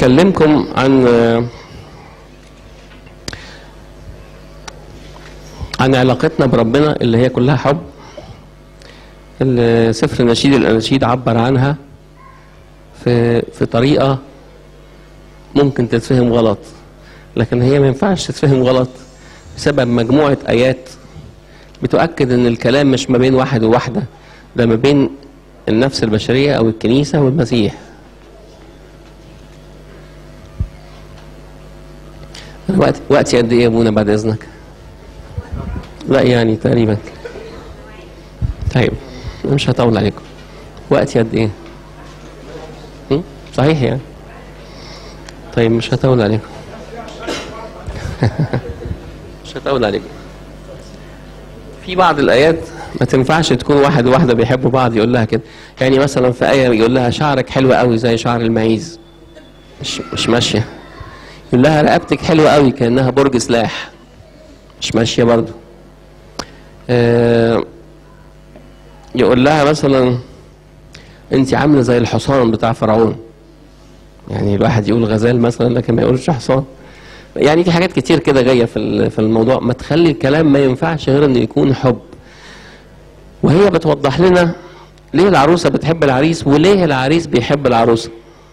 هكلمكم عن عن علاقتنا بربنا اللي هي كلها حب اللي سفر نشيد الاناشيد عبر عنها في في طريقه ممكن تتفهم غلط لكن هي ما ينفعش تتفهم غلط بسبب مجموعه ايات بتؤكد ان الكلام مش ما بين واحد وواحده ده ما بين النفس البشريه او الكنيسه والمسيح وقت وقتي قد ايه يا ابونا بعد اذنك؟ لا يعني تقريبا طيب مش هطول عليكم وقتي قد ايه؟ هم؟ صحيح يعني طيب مش هطول عليكم مش هطول عليكم في بعض الايات ما تنفعش تكون واحد وواحده بيحبوا بعض يقول لها كده يعني مثلا في ايه يقول لها شعرك حلو قوي زي شعر المعيز مش مش ماشيه يقول لها رقبتك حلوه قوي كانها برج سلاح مش ماشيه برضو آه يقول لها مثلا انت عامله زي الحصان بتاع فرعون يعني الواحد يقول غزال مثلا لكن ما يقولش حصان يعني في حاجات كتير كده جايه في في الموضوع ما تخلي الكلام ما ينفعش غير انه يكون حب وهي بتوضح لنا ليه العروسه بتحب العريس وليه العريس بيحب العروسه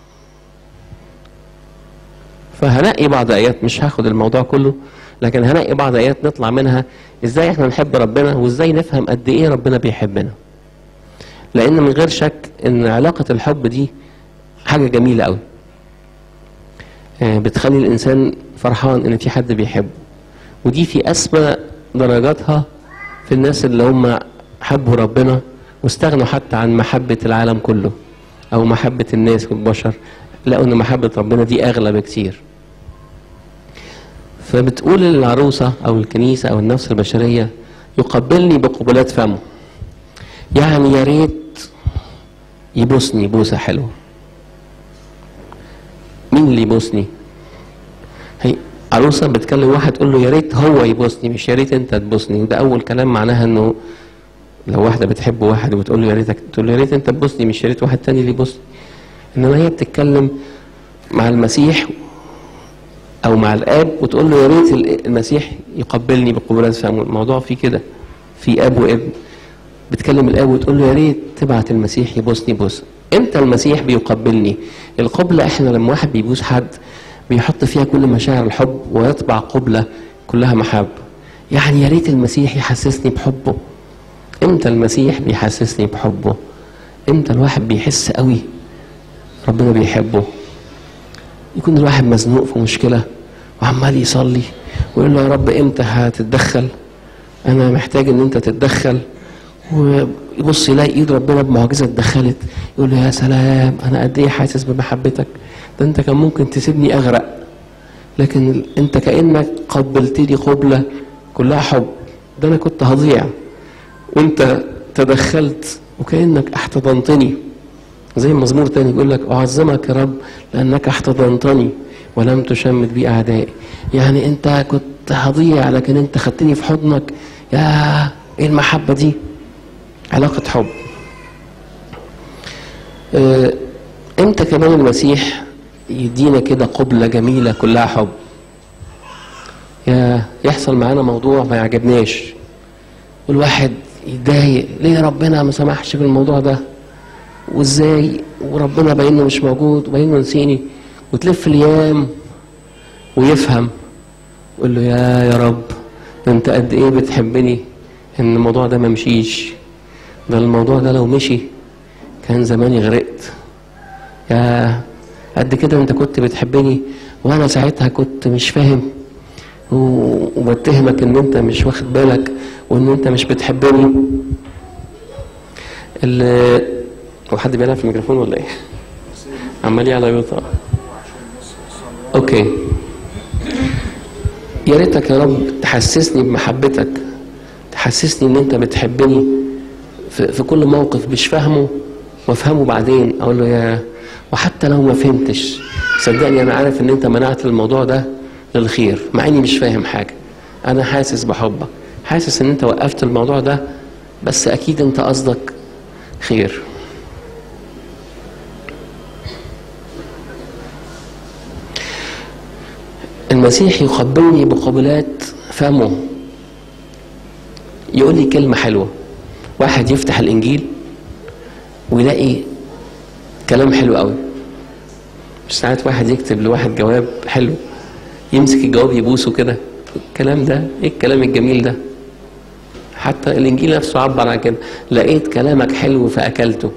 فهنقي بعض ايات مش هاخد الموضوع كله لكن هنقي بعض ايات نطلع منها ازاي احنا نحب ربنا وازاي نفهم قد ايه ربنا بيحبنا لان من غير شك ان علاقه الحب دي حاجه جميله قوي بتخلي الانسان فرحان ان في حد بيحبه ودي في اسمى درجاتها في الناس اللي هم حبوا ربنا واستغنوا حتى عن محبه العالم كله او محبه الناس والبشر لقوا ان محبه ربنا دي اغلى بكتير فبتقول العروسه او الكنيسه او النفس البشريه يقبلني بقبلات فمه يعني يا ريت يبوسني بوسه حلوه مين اللي يبوسني هي عروسه بتكلم واحد تقول له يا ريت هو يبوسني مش يا ريت انت تبوسني وده اول كلام معناها انه لو واحده بتحب واحد وبتقول له يا ريتك تقول له يا ريت انت تبوسني مش يا ريت واحد تاني اللي يبوسني انما هي بتتكلم مع المسيح او مع الاب وتقول له يا ريت المسيح يقبلني بقبلات فمه الموضوع فيه كده في اب وابن بتكلم الاب وتقول له يا ريت تبعت المسيح يبوسني بوسه امتى المسيح بيقبلني القبله احنا لما واحد بيبوس حد بيحط فيها كل مشاعر الحب ويطبع قبله كلها محبه يعني يا ريت المسيح يحسسني بحبه امتى المسيح بيحسسني بحبه امتى الواحد بيحس قوي ربنا بيحبه يكون الواحد مزنوق في مشكله وعمال يصلي ويقول له يا رب امتى هتتدخل انا محتاج ان انت تتدخل ويبص يلاقي ايد ربنا بمعجزه اتدخلت يقول له يا سلام انا قد ايه حاسس بمحبتك ده انت كان ممكن تسيبني اغرق لكن انت كانك قبلتني قبله كلها حب ده انا كنت هضيع وانت تدخلت وكانك احتضنتني زي مزمور تاني يقول لك اعظمك يا رب لانك احتضنتني ولم تشمت بي اعدائي يعني انت كنت هضيع لكن انت خدتني في حضنك يا ايه المحبه دي علاقه حب اه امتى كمان المسيح يدينا كده قبله جميله كلها حب يا يحصل معانا موضوع ما يعجبناش والواحد يتضايق ليه ربنا ما سمحش بالموضوع ده وازاي وربنا باينه مش موجود وباينه نسيني وتلف الايام ويفهم يقول له يا يا رب ده انت قد ايه بتحبني ان الموضوع ده ما مشيش ده الموضوع ده لو مشي كان زماني غرقت يا قد كده انت كنت بتحبني وانا ساعتها كنت مش فاهم وبتهمك ان انت مش واخد بالك وان انت مش بتحبني هو حد بيلعب في الميكروفون ولا ايه؟ عمال يعلى يوطى اوكي يا ريتك يا رب تحسسني بمحبتك تحسسني ان انت بتحبني في, في كل موقف مش فاهمه وافهمه بعدين اقول له يا وحتى لو ما فهمتش صدقني انا عارف ان انت منعت الموضوع ده للخير مع اني مش فاهم حاجه انا حاسس بحبك حاسس ان انت وقفت الموضوع ده بس اكيد انت قصدك خير المسيح يقبلني بقبلات فمه يقول لي كلمة حلوة واحد يفتح الإنجيل ويلاقي كلام حلو قوي مش ساعات واحد يكتب لواحد جواب حلو يمسك الجواب يبوسه كده الكلام ده ايه الكلام الجميل ده حتى الانجيل نفسه عبر عن كده لقيت كلامك حلو فاكلته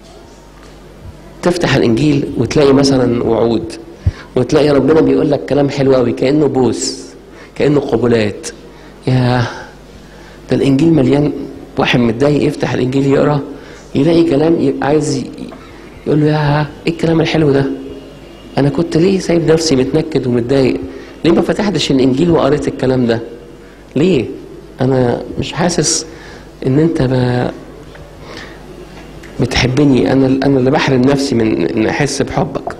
تفتح الانجيل وتلاقي مثلا وعود وتلاقي ربنا بيقول لك كلام حلو قوي كانه بوس كانه قبلات يا ده الانجيل مليان واحد متضايق يفتح الانجيل يقرا يلاقي كلام يبقى عايز ي- يقول له يا ايه الكلام الحلو ده انا كنت ليه سايب نفسي متنكد ومتضايق ليه ما فتحتش الانجيل وقريت الكلام ده ليه انا مش حاسس ان انت ب... بتحبني انا انا اللي بحرم نفسي من ان احس بحبك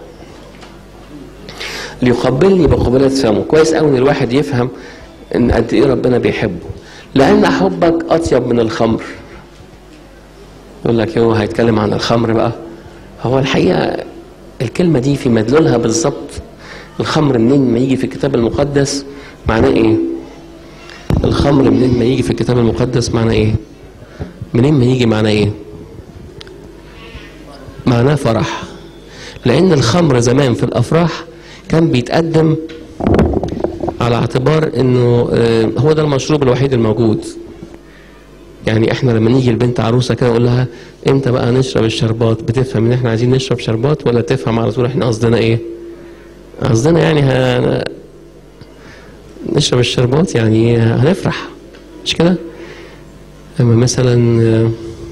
ليقبلني بقبلات فمه كويس قوي ان الواحد يفهم ان قد ايه ربنا بيحبه لان حبك اطيب من الخمر يقول لك يوه هيتكلم عن الخمر بقى هو الحقيقه الكلمه دي في مدلولها بالظبط الخمر منين ما يجي في الكتاب المقدس معناه ايه الخمر منين ما يجي في الكتاب المقدس معناه ايه منين ما يجي معناه ايه معناه فرح لان الخمر زمان في الافراح كان بيتقدم على اعتبار انه آه، هو ده المشروب الوحيد الموجود يعني احنا لما نيجي لبنت عروسه كده نقول لها امتى بقى نشرب الشربات بتفهم ان احنا عايزين نشرب شربات ولا تفهم على طول احنا قصدنا ايه قصدنا يعني ه... نشرب الشربات يعني هنفرح مش كده اما مثلا آه،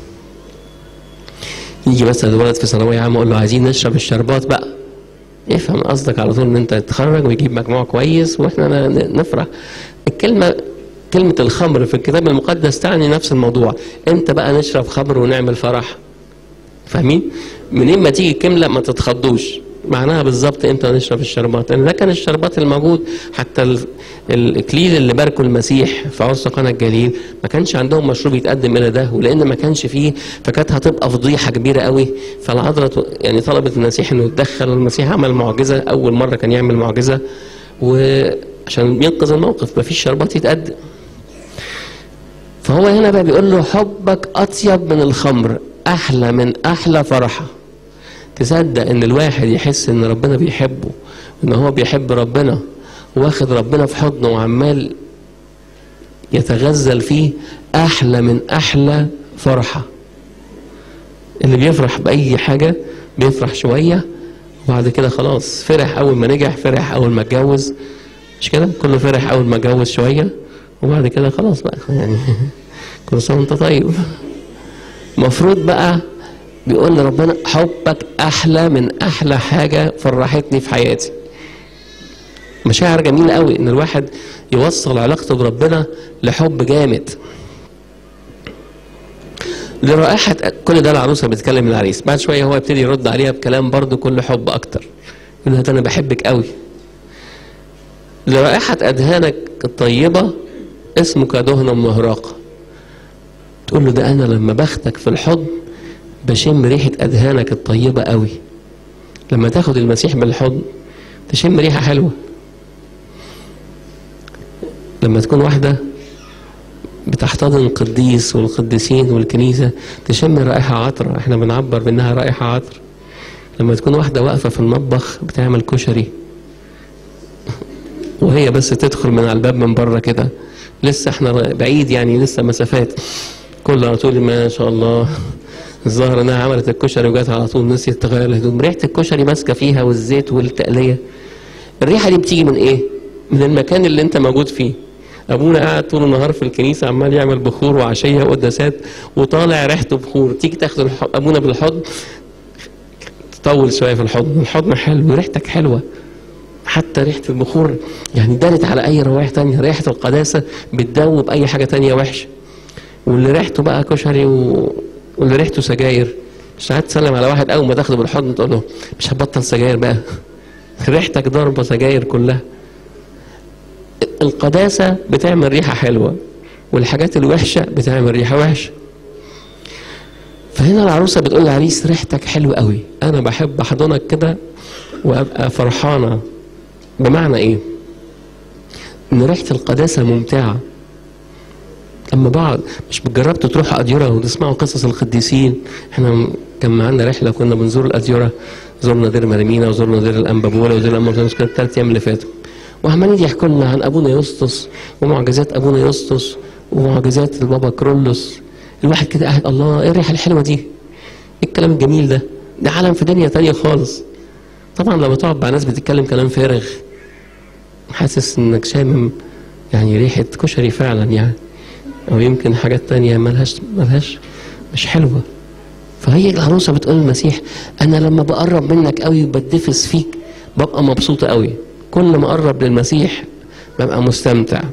يجي مثلا الولد في ثانويه عامه اقول له عايزين نشرب الشربات بقى يفهم قصدك على طول ان انت تتخرج ويجيب مجموع كويس واحنا ن- نفرح الكلمه كلمه الخمر في الكتاب المقدس تعني نفس الموضوع امتى بقى نشرب خمر ونعمل فرح فاهمين منين ما تيجي كلمه ما تتخضوش معناها بالظبط امتى نشرب الشربات لان ده كان الشربات الموجود حتى ال- الاكليل اللي باركه المسيح في عرس قنا الجليل ما كانش عندهم مشروب يتقدم الى ده ولان ما كانش فيه فكانت هتبقى فضيحه كبيره قوي فالعذراء ت- يعني طلبت المسيح انه يتدخل والمسيح عمل معجزه اول مره كان يعمل معجزه وعشان ينقذ الموقف ما فيش شربات يتقدم فهو هنا بقى بيقول له حبك اطيب من الخمر احلى من احلى فرحه تصدق ان الواحد يحس ان ربنا بيحبه ان هو بيحب ربنا واخد ربنا في حضنه وعمال يتغزل فيه احلى من احلى فرحه اللي بيفرح باي حاجه بيفرح شويه وبعد كده خلاص فرح اول ما نجح فرح اول ما اتجوز مش كده كله فرح اول ما اتجوز شويه وبعد كده خلاص بقى يعني كل سنه وانت طيب المفروض بقى بيقول لربنا حبك احلى من احلى حاجه فرحتني في حياتي مشاعر جميله قوي ان الواحد يوصل علاقته بربنا لحب جامد لرائحة كل ده العروسة بتكلم العريس بعد شوية هو يبتدي يرد عليها بكلام برضه كل حب أكتر يقول لها ده أنا بحبك قوي لرائحة أدهانك الطيبة اسمك دهن مهراقة تقول له ده أنا لما باخدك في الحضن بشم ريحة أدهانك الطيبة قوي لما تاخد المسيح بالحضن تشم ريحة حلوة لما تكون واحدة بتحتضن القديس والقديسين والكنيسة تشم رائحة عطرة احنا بنعبر بانها رائحة عطر لما تكون واحدة واقفة في المطبخ بتعمل كشري وهي بس تدخل من على الباب من بره كده لسه احنا بعيد يعني لسه مسافات كل على طول ما شاء الله الظاهر انها عملت الكشري وجات على طول نسيت تغير الهدوم ريحة الكشري ماسكة فيها والزيت والتقلية الريحة دي بتيجي من ايه؟ من المكان اللي انت موجود فيه ابونا قاعد طول النهار في الكنيسه عمال يعمل بخور وعشيه وقداسات وطالع ريحته بخور تيجي تاخد الح- ابونا بالحضن تطول شويه في الحضن الحضن حلو ريحتك حلوه حتى ريحه البخور يعني دارت على اي روائح تانية ريحه القداسه بتدوب اي حاجه تانية وحشه واللي ريحته بقى كشري و... واللي ريحته سجاير ساعات تسلم على واحد اول ما تاخده بالحضن تقول له مش هتبطل سجاير بقى ريحتك ضاربه سجاير كلها القداسة بتعمل ريحة حلوة والحاجات الوحشة بتعمل ريحة وحشة فهنا العروسة بتقول للعريس ريحتك حلوة قوي أنا بحب أحضنك كده وأبقى فرحانة بمعنى إيه؟ ان ريحه القداسه ممتعه اما بعض مش جربتوا تروحوا اديره وتسمعوا قصص القديسين احنا كان معانا رحله كنا بنزور الاديره زرنا دير مريمينا وزرنا دير الانبابوله ودير الانبابوله كانت الثلاث ايام اللي فاتوا وعمالين يحكوا لنا عن ابونا يسطس ومعجزات ابونا يسطس ومعجزات البابا كرولوس الواحد كده قاعد الله ايه الريحه الحلوه دي ايه الكلام الجميل ده ده عالم في دنيا تانية خالص طبعا لما تقعد مع ناس بتتكلم كلام فارغ حاسس انك شامم يعني ريحه كشري فعلا يعني او يمكن حاجات تانية ملهاش ملهاش مش حلوه فهي العروسه بتقول للمسيح انا لما بقرب منك قوي وبتدفس فيك ببقى مبسوطه قوي كل ما اقرب للمسيح ببقى مستمتع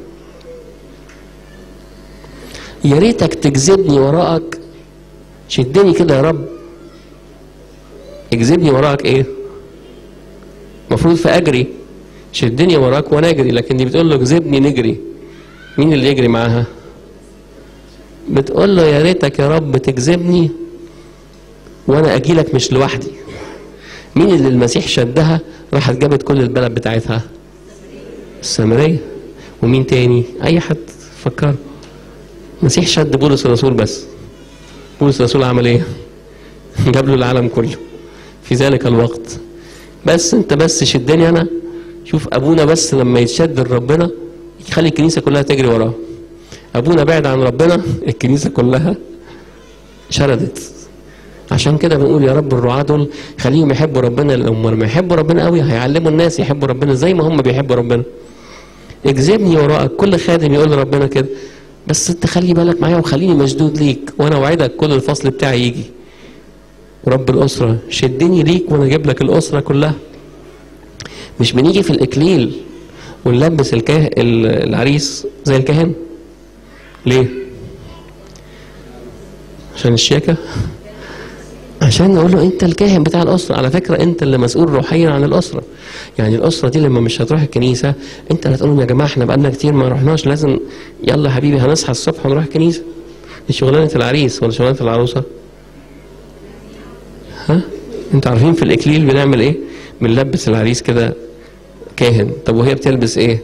يا ريتك تجذبني وراءك شدني كده يا رب اجذبني وراءك ايه المفروض فاجري شدني وراك وانا اجري لكن دي بتقول له اجذبني نجري مين اللي يجري معاها بتقول له يا ريتك يا رب تجذبني وانا اجي لك مش لوحدي مين اللي المسيح شدها راحت جابت كل البلد بتاعتها السامريه ومين تاني اي حد فكر المسيح شد بولس الرسول بس بولس الرسول عمل ايه جاب له العالم كله في ذلك الوقت بس انت بس شدني انا شوف ابونا بس لما يتشد لربنا يخلي الكنيسه كلها تجري وراه ابونا بعد عن ربنا الكنيسه كلها شردت عشان كده بنقول يا رب الرعاة دول خليهم يحبوا ربنا لما لما يحبوا ربنا قوي هيعلموا الناس يحبوا ربنا زي ما هم بيحبوا ربنا اجذبني وراءك كل خادم يقول لربنا كده بس انت خلي بالك معايا وخليني مشدود ليك وانا اوعدك كل الفصل بتاعي يجي رب الاسره شدني ليك وانا اجيب لك الاسره كلها مش بنيجي في الاكليل ونلبس الكاه... العريس زي الكاهن ليه عشان الشياكه عشان نقول له انت الكاهن بتاع الاسره على فكره انت اللي مسؤول روحيا عن الاسره يعني الاسره دي لما مش هتروح الكنيسه انت اللي هتقول لهم يا جماعه احنا بقالنا كتير ما رحناش لازم يلا يا حبيبي هنصحى الصبح ونروح الكنيسه دي شغلانه العريس ولا شغلانه العروسه ها انتوا عارفين في الاكليل بنعمل ايه بنلبس العريس كده كاهن طب وهي بتلبس ايه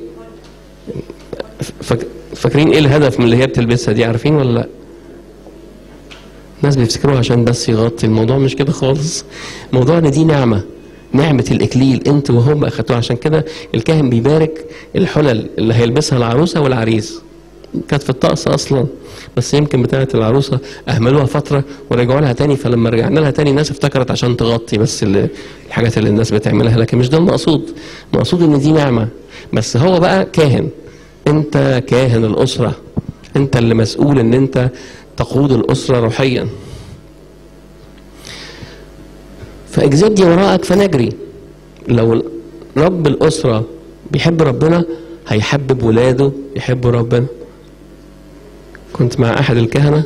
فك... فاكرين ايه الهدف من اللي هي بتلبسها دي عارفين ولا لا الناس بيفتكروها عشان بس يغطي الموضوع مش كده خالص الموضوع ان دي نعمه نعمة الإكليل أنت وهم أخدتوها عشان كده الكاهن بيبارك الحلل اللي هيلبسها العروسة والعريس كانت في الطقس أصلا بس يمكن بتاعة العروسة أهملوها فترة ورجعوا لها تاني فلما رجعنا لها تاني الناس افتكرت عشان تغطي بس اللي الحاجات اللي الناس بتعملها لكن مش ده المقصود المقصود إن دي نعمة بس هو بقى كاهن أنت كاهن الأسرة أنت اللي مسؤول إن أنت تقود الأسرة روحيا فاجذبني وراءك فنجري لو رب الأسرة بيحب ربنا هيحبب ولاده يحبوا ربنا كنت مع أحد الكهنة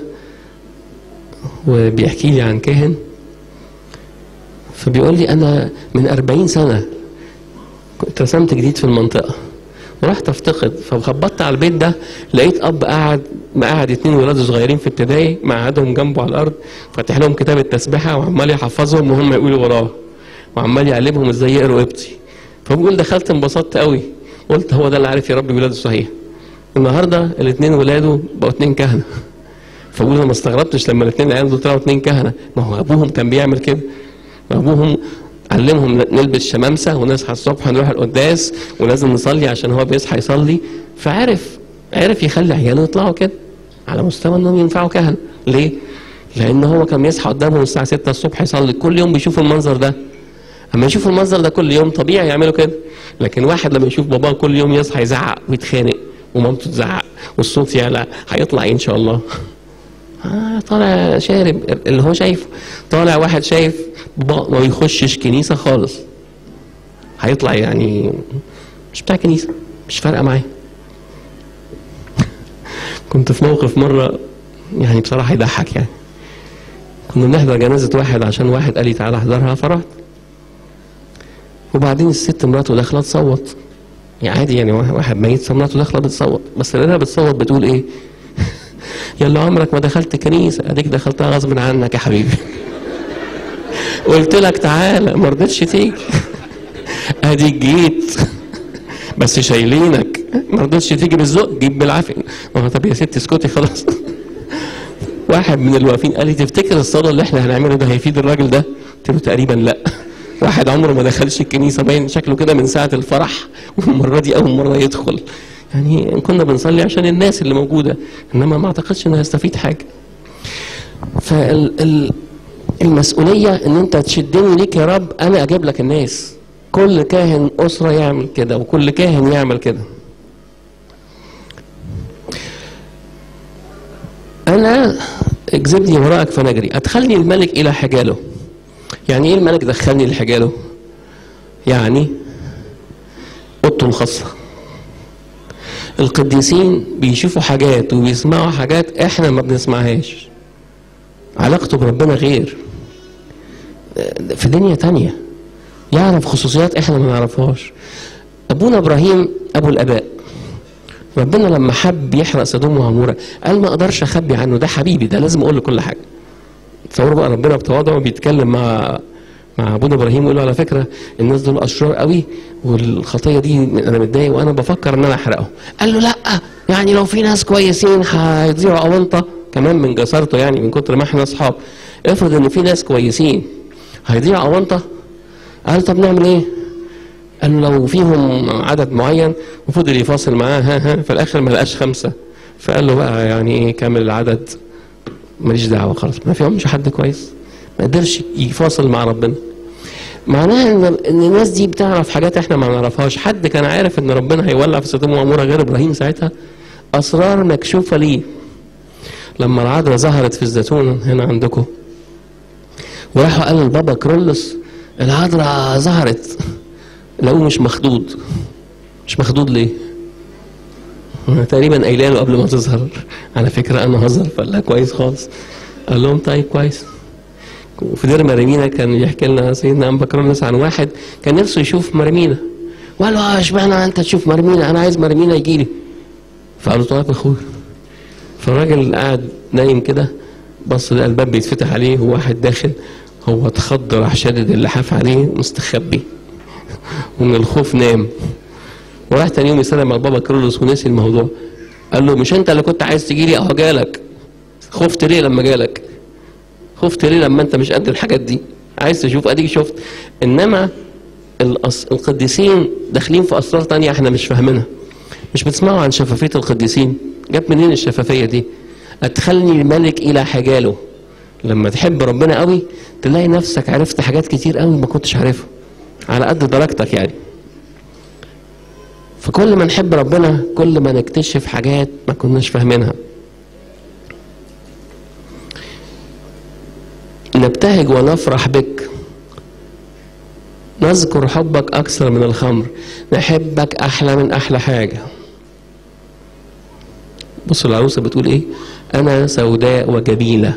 وبيحكي لي عن كاهن فبيقول لي أنا من أربعين سنة كنت رسمت جديد في المنطقة ورحت افتقد فخبطت على البيت ده لقيت اب قاعد مقعد اتنين ولاد صغيرين في ابتدائي مقعدهم جنبه على الارض فاتح لهم كتاب التسبيحه وعمال يحفظهم وهم يقولوا وراه وعمال يعلمهم ازاي يقروا ابتي فبقول دخلت انبسطت قوي قلت هو ده اللي عارف يربي ولاده صحيح النهارده الاثنين ولاده بقوا اثنين كهنه فبقول انا ما استغربتش لما الاثنين العيال دول طلعوا اثنين كهنه ما هو ابوهم كان بيعمل كده ابوهم علمهم نلبس شمامسة ونصحى الصبح نروح القداس ولازم نصلي عشان هو بيصحى يصلي فعرف عرف يخلي عياله يطلعوا كده على مستوى انهم ينفعوا كهنة ليه؟ لان هو كان يصحى قدامهم الساعة 6 الصبح يصلي كل يوم بيشوفوا المنظر ده اما يشوفوا المنظر ده كل يوم طبيعي يعملوا كده لكن واحد لما يشوف باباه كل يوم يصحى يزعق ويتخانق ومامته تزعق والصوت يعلى هيطلع ان شاء الله آه طالع شارب اللي هو شايفه طالع واحد شايف بابا ما بيخشش كنيسة خالص هيطلع يعني مش بتاع كنيسة مش فارقة معاه كنت في موقف مرة يعني بصراحة يضحك يعني كنا بنحضر جنازة واحد عشان واحد قال لي تعالى احضرها فرحت وبعدين الست مراته داخلة تصوت يعني عادي يعني واحد ميت مراته داخلة بتصوت بس لقيتها بتصوت بتقول ايه يلا عمرك ما دخلت كنيسة اديك دخلتها غصب عنك يا حبيبي قلت لك تعالى ما رضيتش تيجي اديك جيت بس شايلينك ما رضتش تيجي بالذوق جيب بالعافيه ما هو طب يا ستي اسكتي خلاص واحد من اللي واقفين قال لي تفتكر الصلاه اللي احنا هنعمله ده هيفيد الراجل ده؟ قلت له تقريبا لا واحد عمره ما دخلش الكنيسه باين شكله كده من ساعه الفرح والمره دي اول مره يدخل يعني كنا بنصلي عشان الناس اللي موجوده انما ما اعتقدش انه هيستفيد حاجه فالمسؤوليه ان انت تشدني ليك يا رب انا اجيب لك الناس كل كاهن اسره يعمل كده وكل كاهن يعمل كده انا اجذبني وراءك فنجري ادخلني الملك الى حجاله يعني ايه الملك دخلني لحجاله يعني اوضته الخاصه القديسين بيشوفوا حاجات وبيسمعوا حاجات احنا ما بنسمعهاش علاقته بربنا غير في دنيا تانية يعرف خصوصيات احنا ما نعرفهاش ابونا ابراهيم ابو الاباء ربنا لما حب يحرق سدوم وعموره قال ما اقدرش اخبي عنه ده حبيبي ده لازم اقول له كل حاجه تصوروا بقى ربنا بتواضعه بيتكلم مع مع ابونا ابراهيم يقول له على فكره الناس دول اشرار قوي والخطيه دي انا متضايق وانا بفكر ان انا احرقهم قال له لا يعني لو في ناس كويسين هيضيعوا او انت كمان من جسارته يعني من كتر ما احنا اصحاب افرض ان في ناس كويسين هيضيعوا او انت قال طب نعمل ايه قال له لو فيهم عدد معين وفضل يفاصل معاه ها ها في الاخر ما لقاش خمسه فقال له بقى يعني ايه كامل العدد ماليش دعوه خلاص ما فيهمش حد كويس ما قدرش يفاصل مع ربنا معناها ان ان الناس دي بتعرف حاجات احنا ما نعرفهاش حد كان عارف ان ربنا هيولع في سدوم وعموره غير ابراهيم ساعتها اسرار مكشوفه ليه لما العذراء ظهرت في الزيتون هنا عندكم وراحوا قال للبابا كرولس العذراء ظهرت لقوه مش مخدود مش مخدود ليه؟ تقريبا قايله له قبل ما تظهر على فكره انا هظهر فقال لها كويس خالص قال لهم طيب كويس وفي دير مريمينا كان يحكي لنا سيدنا ابو بكر عن واحد كان نفسه يشوف مريمينا وقال له اه اشمعنى انت تشوف مريمينا انا عايز مريمينا يجي لي فقال له طيب يا اخويا فالراجل قاعد نايم كده بص لقى الباب بيتفتح عليه وواحد داخل هو اتخض راح شادد اللحاف عليه مستخبي ومن الخوف نام وراح تاني يوم يسلم على بابا كرولوس ونسي الموضوع قال له مش انت اللي كنت عايز تجي لي اهو جالك خفت ليه لما جالك خفت ليه لما انت مش قد الحاجات دي عايز تشوف اديك شفت انما الأص... القديسين داخلين في اسرار تانية احنا مش فاهمينها مش بتسمعوا عن شفافية القديسين جت منين الشفافية دي ادخلني الملك الى حجاله لما تحب ربنا قوي تلاقي نفسك عرفت حاجات كتير قوي ما كنتش عارفها على قد درجتك يعني فكل ما نحب ربنا كل ما نكتشف حاجات ما كناش فاهمينها نبتهج ونفرح بك نذكر حبك أكثر من الخمر نحبك أحلى من أحلى حاجة بصوا العروسة بتقول إيه أنا سوداء وجميلة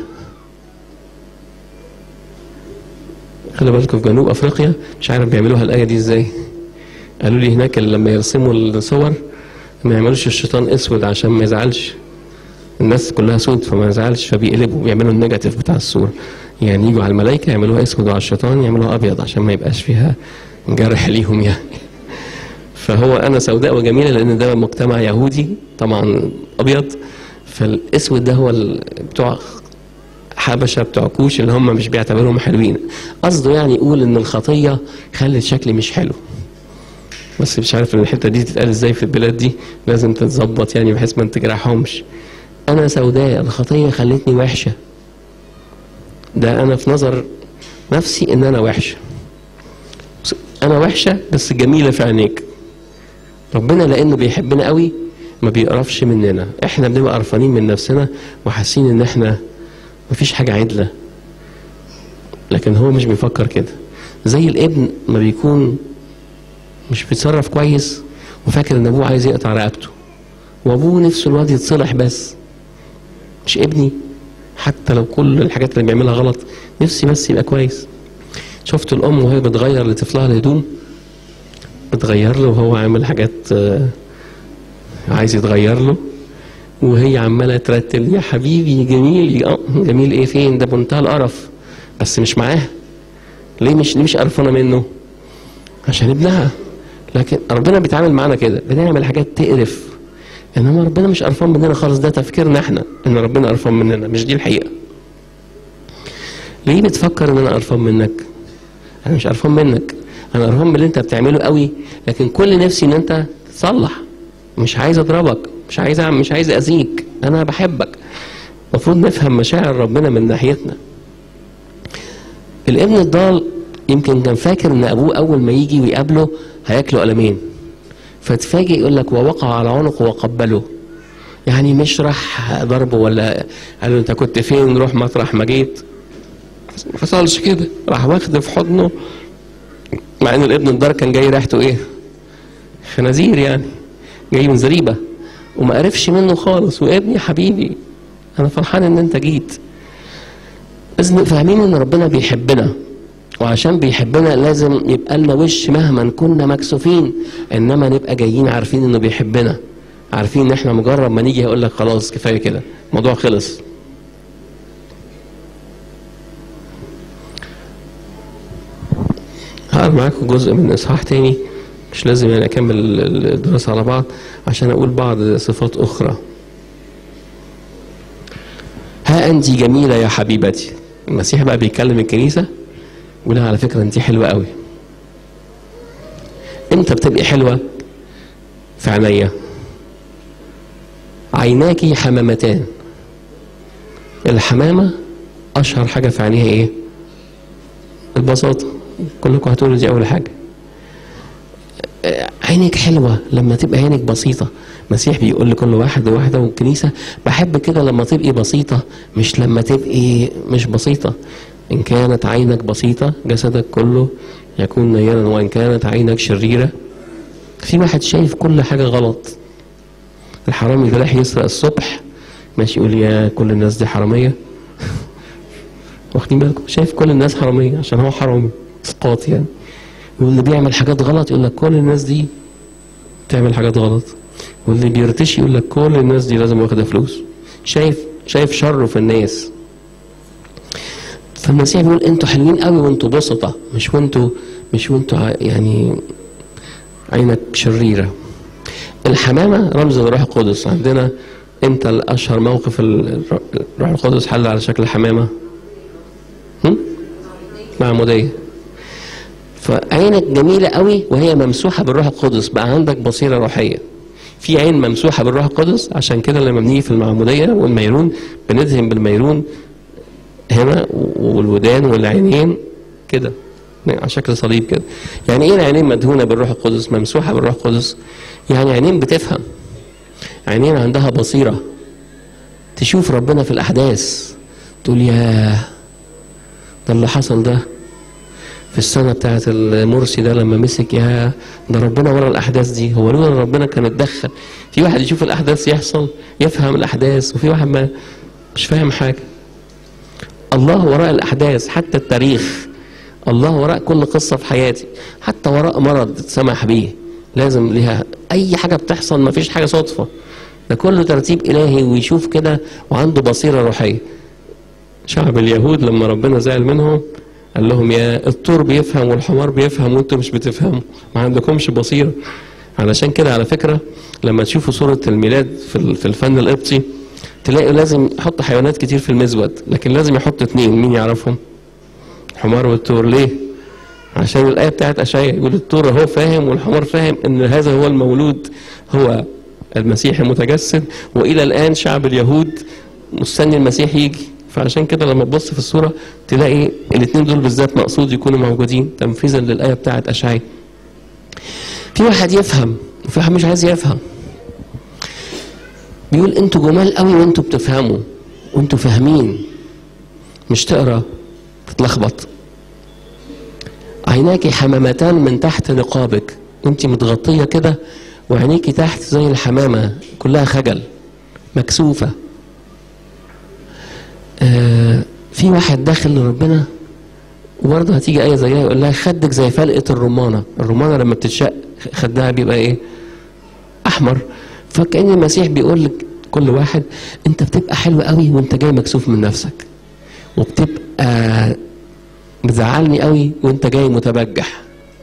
خلي بالكم في جنوب أفريقيا مش عارف بيعملوها الآية دي إزاي قالوا لي هناك لما يرسموا الصور ما يعملوش الشيطان اسود عشان ما يزعلش الناس كلها سود فما يزعلش فبيقلبوا بيعملوا النيجاتيف بتاع الصوره يعني يجوا على الملائكه يعملوها اسود وعلى الشيطان يعملوها ابيض عشان ما يبقاش فيها جرح ليهم يعني فهو انا سوداء وجميله لان ده مجتمع يهودي طبعا ابيض فالاسود ده هو بتوع حبشه بتوع كوش اللي هم مش بيعتبروهم حلوين قصده يعني يقول ان الخطيه خلت شكلي مش حلو بس مش عارف ان الحته دي تتقال ازاي في البلاد دي لازم تتظبط يعني بحيث ما تجرحهمش انا سوداء الخطيه خلتني وحشه ده انا في نظر نفسي ان انا وحشه انا وحشه بس جميله في عينيك ربنا لانه بيحبنا قوي ما بيقرفش مننا احنا بنبقى قرفانين من نفسنا وحاسين ان احنا مفيش حاجه عدله لكن هو مش بيفكر كده زي الابن ما بيكون مش بيتصرف كويس وفاكر ان ابوه عايز يقطع رقبته وابوه نفسه الواد يتصلح بس مش ابني حتى لو كل الحاجات اللي بيعملها غلط نفسي بس يبقى كويس شفت الام وهي بتغير لطفلها الهدوم بتغير له وهو عامل حاجات عايز يتغير له وهي عماله ترتل يا حبيبي جميل اه جميل ايه فين ده بمنتهى القرف بس مش معاه ليه مش ليه مش قرفانه منه عشان ابنها لكن ربنا بيتعامل معانا كده بنعمل حاجات تقرف انما ربنا مش قرفان مننا خالص ده تفكيرنا احنا ان ربنا قرفان مننا مش دي الحقيقه ليه بتفكر ان انا قرفان منك انا مش قرفان منك انا قرفان من اللي انت بتعمله قوي لكن كل نفسي ان انت تصلح مش عايز اضربك مش عايز أعمل مش عايز اذيك انا بحبك المفروض نفهم مشاعر ربنا من ناحيتنا الابن الضال يمكن كان فاكر ان ابوه اول ما يجي ويقابله هياكله قلمين فتفاجئ يقول لك ووقع على عنقه وقبله يعني مش راح ضربه ولا قال له انت كنت فين روح مطرح ما جيت ما حصلش كده راح واخده في حضنه مع ان الابن الدار كان جاي ريحته ايه خنازير يعني جاي من زريبه وما قرفش منه خالص وابني حبيبي انا فرحان ان انت جيت لازم فاهمين ان ربنا بيحبنا وعشان بيحبنا لازم يبقى لنا وش مهما كنا مكسوفين انما نبقى جايين عارفين انه بيحبنا عارفين ان احنا مجرد ما نيجي هيقول لك خلاص كفايه كده الموضوع خلص هقرا معاكم جزء من اصحاح تاني مش لازم يعني اكمل الدراسه على بعض عشان اقول بعض صفات اخرى ها انت جميله يا حبيبتي المسيح بقى بيكلم الكنيسه يقول لها على فكره انت حلوه قوي امتى بتبقي حلوه في عينيا عيناكي حمامتان الحمامه اشهر حاجه في عينيها ايه البساطه كلكم هتقولوا دي اول حاجه عينك حلوه لما تبقى عينك بسيطه المسيح بيقول لكل واحد وواحده والكنيسه بحب كده لما تبقي بسيطه مش لما تبقي مش بسيطه ان كانت عينك بسيطه جسدك كله يكون نيرا وان كانت عينك شريره في واحد شايف كل حاجه غلط الحرامي اللي رايح يسرق الصبح ماشي يقول يا كل الناس دي حراميه واخدين بالكم شايف كل الناس حراميه عشان هو حرامي اسقاط يعني واللي بيعمل حاجات غلط يقول لك كل الناس دي بتعمل حاجات غلط واللي بيرتشي يقول لك كل الناس دي لازم واخده فلوس شايف شايف شره في الناس فالمسيح بيقول انتوا حلوين قوي وانتوا بسطة مش وانتوا مش وانتوا يعني عينك شريرة الحمامة رمز الروح القدس عندنا امتى الاشهر موقف الروح القدس حل على شكل حمامة هم؟ معمودية فعينك جميلة قوي وهي ممسوحة بالروح القدس بقى عندك بصيرة روحية في عين ممسوحة بالروح القدس عشان كده لما بنيجي في المعمودية والميرون بندهن بالميرون هنا والودان والعينين كده على شكل صليب كده يعني ايه العينين مدهونة بالروح القدس ممسوحة بالروح القدس يعني عينين بتفهم عينين عندها بصيرة تشوف ربنا في الأحداث تقول يا ده اللي حصل ده في السنة بتاعت المرسي ده لما مسك يا ده ربنا ورا الأحداث دي هو لولا ربنا كان اتدخل في واحد يشوف الأحداث يحصل يفهم الأحداث وفي واحد ما مش فاهم حاجة الله وراء الأحداث حتى التاريخ الله وراء كل قصة في حياتي حتى وراء مرض سمح بيه لازم لها أي حاجة بتحصل ما فيش حاجة صدفة ده كله ترتيب إلهي ويشوف كده وعنده بصيرة روحية شعب اليهود لما ربنا زعل منهم قال لهم يا الطور بيفهم والحمار بيفهم وانتم مش بتفهموا ما عندكمش بصيرة علشان كده على فكرة لما تشوفوا صورة الميلاد في الفن القبطي تلاقي لازم يحط حيوانات كتير في المزود لكن لازم يحط اتنين مين يعرفهم الحمار والطور ليه عشان الآية بتاعت أشعياء يقول الطور هو فاهم والحمار فاهم ان هذا هو المولود هو المسيح المتجسد وإلى الآن شعب اليهود مستني المسيح يجي فعشان كده لما تبص في الصورة تلاقي الاثنين دول بالذات مقصود يكونوا موجودين تنفيذا للآية بتاعت أشعياء في واحد يفهم وفي واحد مش عايز يفهم بيقول انتوا جمال قوي وانتوا بتفهموا وانتوا فاهمين مش تقرا تتلخبط عيناكي حمامتان من تحت نقابك انت متغطية كده وعينيكي تحت زي الحمامة كلها خجل مكسوفة آه في واحد داخل لربنا وبرضه هتيجي آية زيها يقول لها خدك زي فلقة الرمانة الرمانة لما بتتشق خدها بيبقى ايه أحمر فكأن المسيح بيقول لك كل واحد انت بتبقى حلو قوي وانت جاي مكسوف من نفسك وبتبقى بتزعلني قوي وانت جاي متبجح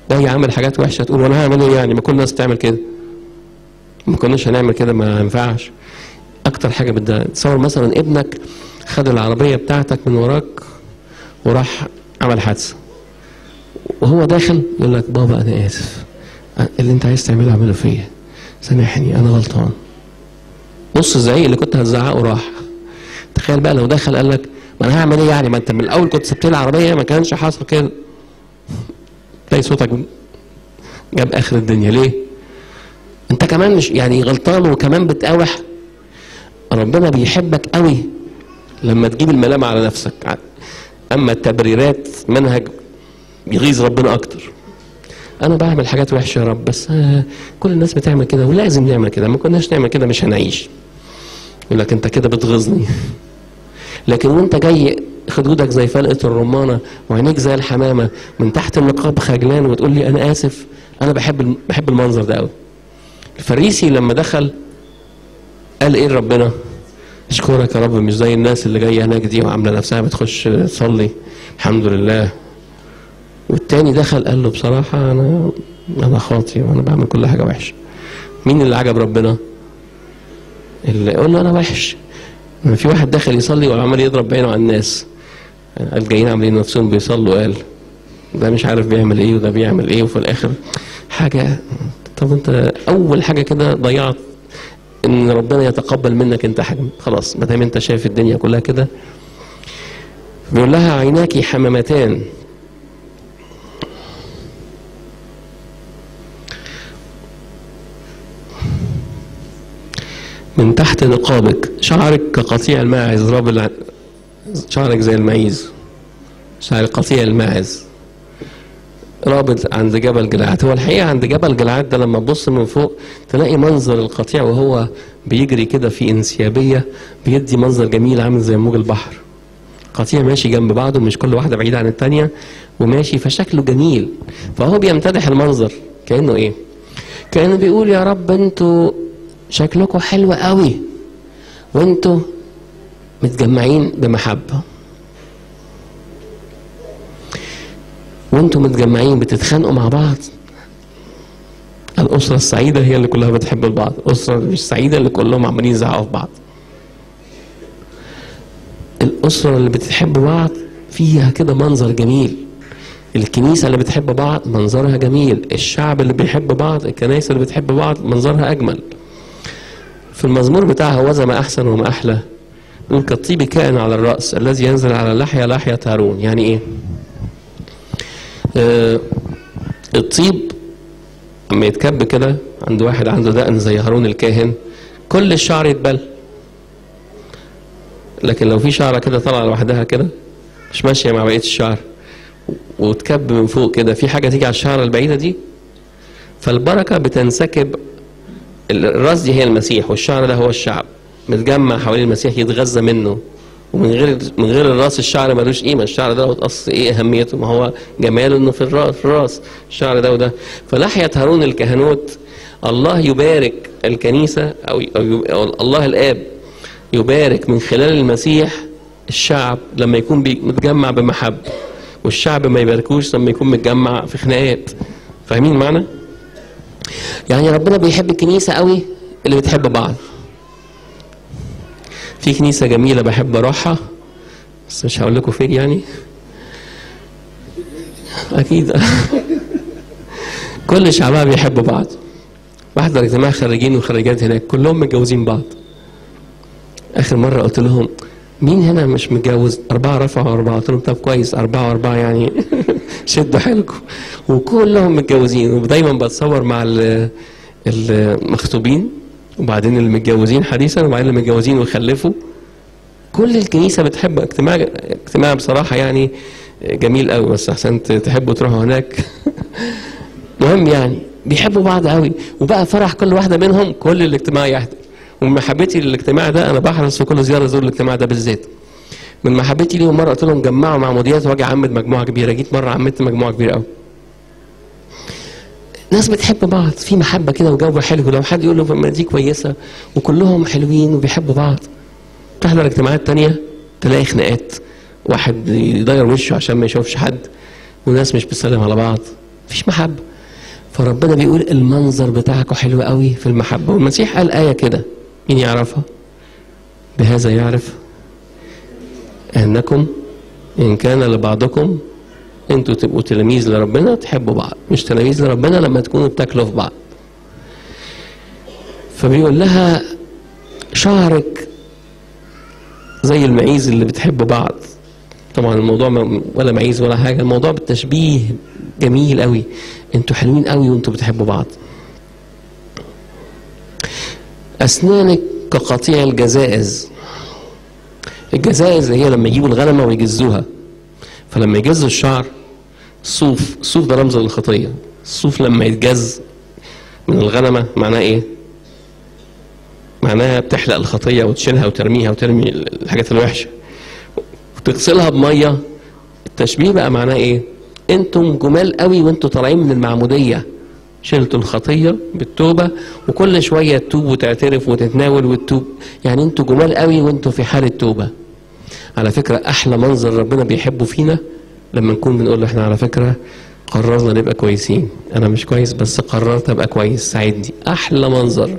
جاي عامل حاجات وحشه تقول وانا هعمل ايه يعني ما كل الناس بتعمل كده ما كناش هنعمل كده ما ينفعش اكتر حاجه بدها تصور مثلا ابنك خد العربيه بتاعتك من وراك وراح عمل حادثه وهو داخل يقول لك بابا انا اسف اللي انت عايز تعمله اعمله فيا سامحني انا غلطان نص الزعيق اللي كنت هتزعقه راح تخيل بقى لو دخل قال لك ما انا هعمل ايه يعني ما انت من الاول كنت سبت لي العربيه ما كانش حصل كده تلاقي صوتك جاب اخر الدنيا ليه؟ انت كمان مش يعني غلطان وكمان بتقاوح ربنا بيحبك قوي لما تجيب الملامة على نفسك اما التبريرات منهج بيغيظ ربنا اكتر انا بعمل حاجات وحشه يا رب بس آه كل الناس بتعمل كده ولازم نعمل كده ما كناش نعمل كده مش هنعيش يقول لك انت كده بتغيظني لكن وانت جاي خدودك زي فلقه الرمانه وعينيك زي الحمامه من تحت النقاب خجلان وتقول لي انا اسف انا بحب بحب المنظر ده قوي الفريسي لما دخل قال ايه لربنا اشكرك يا رب مش زي الناس اللي جايه هناك دي وعامله نفسها بتخش تصلي الحمد لله والتاني دخل قال له بصراحة أنا أنا خاطي وأنا بعمل كل حاجة وحشة. مين اللي عجب ربنا؟ اللي يقول له أنا وحش. في واحد داخل يصلي وعمال يضرب بعينه على الناس. قال جايين عاملين نفسهم بيصلوا قال ده مش عارف بيعمل إيه وده بيعمل إيه وفي الآخر حاجة طب أنت أول حاجة كده ضيعت إن ربنا يتقبل منك أنت حاجة خلاص ما دام أنت شايف الدنيا كلها كده بيقول لها عيناك حمامتان من تحت نقابك شعرك كقطيع الماعز راب شعرك زي المعيز شعر قطيع الماعز رابط عند جبل جلعاد هو الحقيقة عند جبل جلعاد ده لما تبص من فوق تلاقي منظر القطيع وهو بيجري كده في انسيابية بيدي منظر جميل عامل زي موج البحر قطيع ماشي جنب بعضه مش كل واحدة بعيدة عن التانية وماشي فشكله جميل فهو بيمتدح المنظر كأنه ايه كأنه بيقول يا رب انتوا شكلكم حلو قوي وانتوا متجمعين بمحبة وانتوا متجمعين بتتخانقوا مع بعض الأسرة السعيدة هي اللي كلها بتحب البعض الأسرة مش سعيدة اللي كلهم عمالين يزعقوا في بعض الأسرة اللي بتحب بعض فيها كده منظر جميل الكنيسة اللي بتحب بعض منظرها جميل الشعب اللي بيحب بعض الكنائس اللي بتحب بعض منظرها أجمل في المزمور بتاعها وذا ما أحسن وما أحلى يقول كالطيب كائن على الرأس الذي ينزل على اللحية لحية هارون يعني إيه؟ آه الطيب لما يتكب كده عند واحد عنده دقن زي هارون الكاهن كل الشعر يتبل لكن لو في شعره كده طالعه لوحدها كده مش ماشيه مع بقيه الشعر وتكب من فوق كده في حاجه تيجي على الشعره البعيده دي فالبركه بتنسكب الراس دي هي المسيح والشعر ده هو الشعب متجمع حوالين المسيح يتغذى منه ومن غير من غير الراس الشعر ملوش قيمه الشعر ده اصل ايه اهميته ما هو جماله انه في الراس في الراس الشعر ده وده فلحيه هارون الكهنوت الله يبارك الكنيسه او, أو, أو الله الاب يبارك من خلال المسيح الشعب لما يكون متجمع بمحبه والشعب ما يباركوش لما يكون متجمع في خناقات فاهمين معنى؟ يعني ربنا بيحب الكنيسه قوي اللي بتحب بعض في كنيسة جميلة بحب أروحها بس مش هقول لكم فين يعني أكيد كل شعبها بيحبوا بعض بحضر اجتماع خريجين وخريجات هناك كلهم متجوزين بعض آخر مرة قلت لهم مين هنا مش متجوز؟ أربعة رفعوا أربعة قلت لهم طب كويس أربعة وأربعة يعني شدوا حيلكم وكلهم متجوزين ودايما بتصور مع المخطوبين وبعدين اللي متجوزين حديثا وبعدين اللي متجوزين ويخلفوا كل الكنيسه بتحب اجتماع اجتماع بصراحه يعني جميل قوي بس احسن تحبوا تروحوا هناك مهم يعني بيحبوا بعض قوي وبقى فرح كل واحده منهم كل الاجتماع يحضر ومن محبتي للاجتماع ده انا بحرص في كل زياره ازور الاجتماع ده بالذات من محبتي ليهم مره قلت لهم جمعوا معموديات واجي اعمد مجموعه كبيره جيت مره عمدت مجموعه كبيره قوي ناس بتحب بعض في محبه كده وجو حلو لو حد يقول له ما دي كويسه وكلهم حلوين وبيحبوا بعض تحضر اجتماعات تانية تلاقي خناقات واحد يدير وشه عشان ما يشوفش حد وناس مش بتسلم على بعض مفيش محبة فربنا بيقول المنظر بتاعكم حلو قوي في المحبة والمسيح قال آية كده مين يعرفها بهذا يعرف أنكم إن كان لبعضكم انتوا تبقوا تلاميذ لربنا تحبوا بعض مش تلاميذ لربنا لما تكونوا بتاكلوا في بعض فبيقول لها شعرك زي المعيز اللي بتحب بعض طبعا الموضوع ما ولا معيز ولا حاجه الموضوع بالتشبيه جميل قوي انتوا حلوين قوي وانتوا بتحبوا بعض اسنانك كقطيع الجزائز الجزائز هي لما يجيبوا الغنمه ويجزوها فلما يجزوا الشعر الصوف الصوف ده رمز للخطيه الصوف لما يتجز من الغنمه معناه ايه معناها بتحلق الخطيه وتشيلها وترميها وترمي الحاجات الوحشه وتغسلها بميه التشبيه بقى معناه ايه انتم جمال قوي وانتم طالعين من المعموديه شلتوا الخطيه بالتوبه وكل شويه تتوب وتعترف وتتناول وتتوب يعني انتوا جمال قوي وانتم في حاله توبه على فكره احلى منظر ربنا بيحبه فينا لما نكون بنقول له احنا على فكره قررنا نبقى كويسين انا مش كويس بس قررت ابقى كويس ساعدني احلى منظر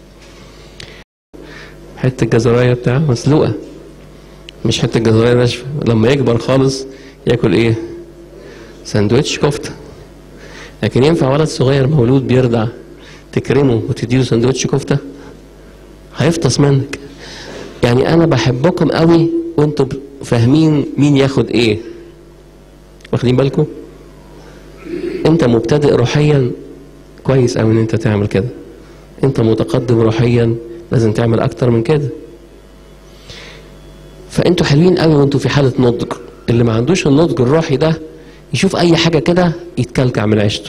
حته جزرايه بتاع مسلوقه مش حته جزرايه ناشفه لما يكبر خالص ياكل ايه ساندوتش كفته لكن ينفع ولد صغير مولود بيرضع تكرمه وتديله ساندوتش كفته هيفطس منك يعني انا بحبكم قوي وانتوا فاهمين مين ياخد ايه واخدين بالكم انت مبتدئ روحيا كويس قوي ان انت تعمل كده انت متقدم روحيا لازم تعمل اكتر من كده فانتوا حلوين قوي وانتوا في حاله نضج اللي ما عندوش النضج الروحي ده يشوف اي حاجه كده يتكلكع من عيشته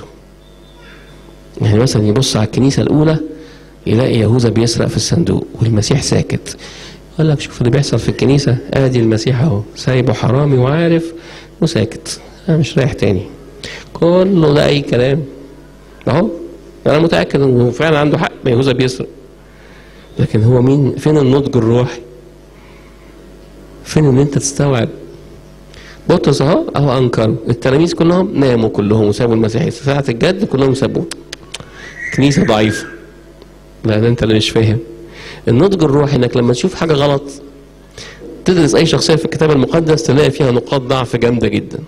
يعني مثلا يبص على الكنيسه الاولى يلاقي يهوذا بيسرق في الصندوق والمسيح ساكت يقول لك شوف اللي بيحصل في الكنيسه ادي المسيح اهو سايبه حرامي وعارف وساكت انا مش رايح تاني كله ده اي كلام اهو انا متاكد انه فعلا عنده حق يهوذا بيسرق لكن هو مين فين النضج الروحي فين ان انت تستوعب بطرس اهو اهو انكروا التلاميذ كلهم ناموا كلهم وسابوا المسيح ساعة الجد كلهم سابوه كنيسة ضعيفة لا ده انت اللي مش فاهم النضج الروحي انك لما تشوف حاجة غلط تدرس اي شخصية في الكتاب المقدس تلاقي فيها نقاط ضعف جامدة جدا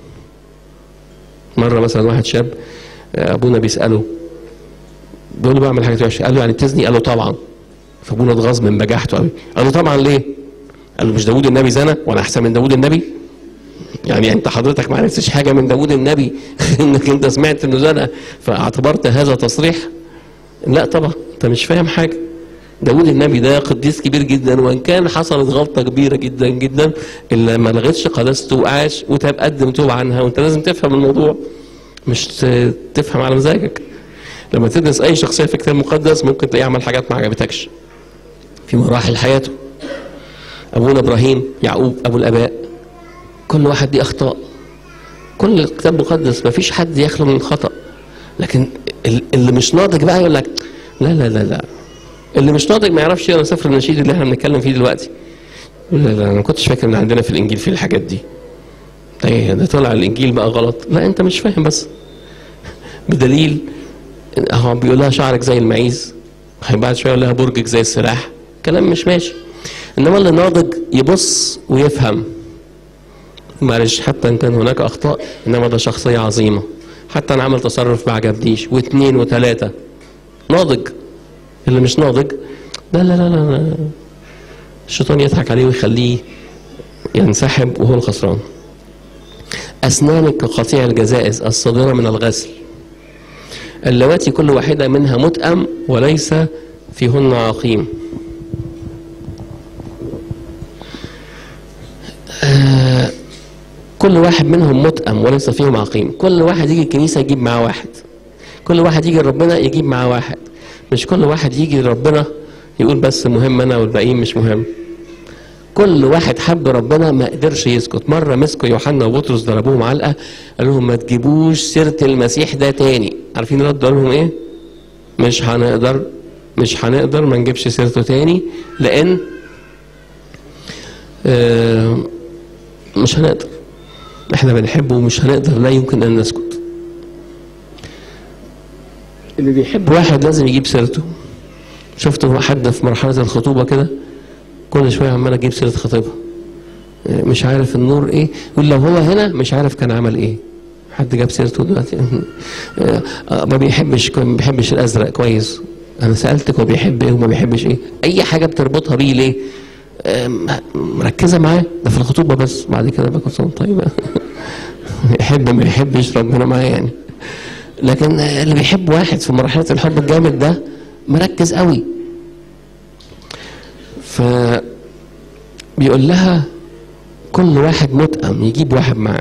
مرة مثلا واحد شاب ابونا بيسأله بيقول له بعمل حاجة وحشة قال له يعني بتزني قال له طبعا فابونا اتغاظ من بجاحته قوي قال له طبعا ليه قال له مش داوود النبي زنى وانا احسن من داوود النبي يعني انت حضرتك ما عرفتش حاجه من داوود النبي انك انت سمعت انه زنى فاعتبرت هذا تصريح لا طبعا انت مش فاهم حاجه داوود النبي ده قديس كبير جدا وان كان حصلت غلطه كبيره جدا جدا الا ما لغتش قداسته وعاش وتاب قدم توب عنها وانت لازم تفهم الموضوع مش تفهم على مزاجك لما تدرس اي شخصيه في الكتاب المقدس ممكن تلاقيه عمل حاجات ما عجبتكش في مراحل حياته ابونا ابراهيم يعقوب ابو الاباء كل واحد دي اخطاء كل الكتاب المقدس ما فيش حد يخلو من خطا لكن اللي مش ناضج بقى يقول لك لا لا لا لا اللي مش ناضج ما يعرفش يقرا سفر النشيد اللي احنا بنتكلم فيه دلوقتي لا لا انا ما كنتش فاكر ان عندنا في الانجيل في الحاجات دي ده ايه ده طلع الانجيل بقى غلط لا انت مش فاهم بس بدليل اهو بيقول لها شعرك زي المعيز بعد شويه يقول لها برجك زي السلاح كلام مش ماشي انما اللي ناضج يبص ويفهم معلش حتى ان كان هناك اخطاء انما ده شخصيه عظيمه حتى انا عمل تصرف ما عجبنيش واثنين وثلاثه ناضج اللي مش ناضج لا لا لا لا, لا. الشيطان يضحك عليه ويخليه ينسحب وهو الخسران أسنانك كقطيع الجزائز الصادرة من الغسل اللواتي كل واحدة منها متأم وليس فيهن عقيم آه كل واحد منهم متأم وليس فيهم عقيم كل واحد يجي الكنيسة يجيب معاه واحد كل واحد يجي لربنا يجيب معاه واحد مش كل واحد يجي لربنا يقول بس مهم أنا والباقيين مش مهم كل واحد حب ربنا ما قدرش يسكت مرة مسكوا يوحنا وبطرس ضربوهم علقة قال لهم ما تجيبوش سيرة المسيح ده تاني عارفين ردوا لهم ايه مش هنقدر مش هنقدر ما نجيبش سيرته تاني لان آه مش هنقدر احنا بنحبه ومش هنقدر لا يمكن ان نسكت اللي بيحب واحد لازم يجيب سيرته شفت حد في مرحلة الخطوبة كده كل شوية عمال اجيب سيرة خطيبها مش عارف النور ايه يقول لو هو هنا مش عارف كان عمل ايه حد جاب سيرته دلوقتي ما بيحبش ما بيحبش الازرق كويس انا سالتك هو بيحب ايه وما بيحبش ايه اي حاجه بتربطها بيه ليه مركزه معاه ده في الخطوبه بس بعد كده بقى كل طيب يحب ما يحبش ربنا معاه يعني لكن اللي بيحب واحد في مرحله الحب الجامد ده مركز قوي ف بيقول لها كل واحد متأم يجيب واحد معاه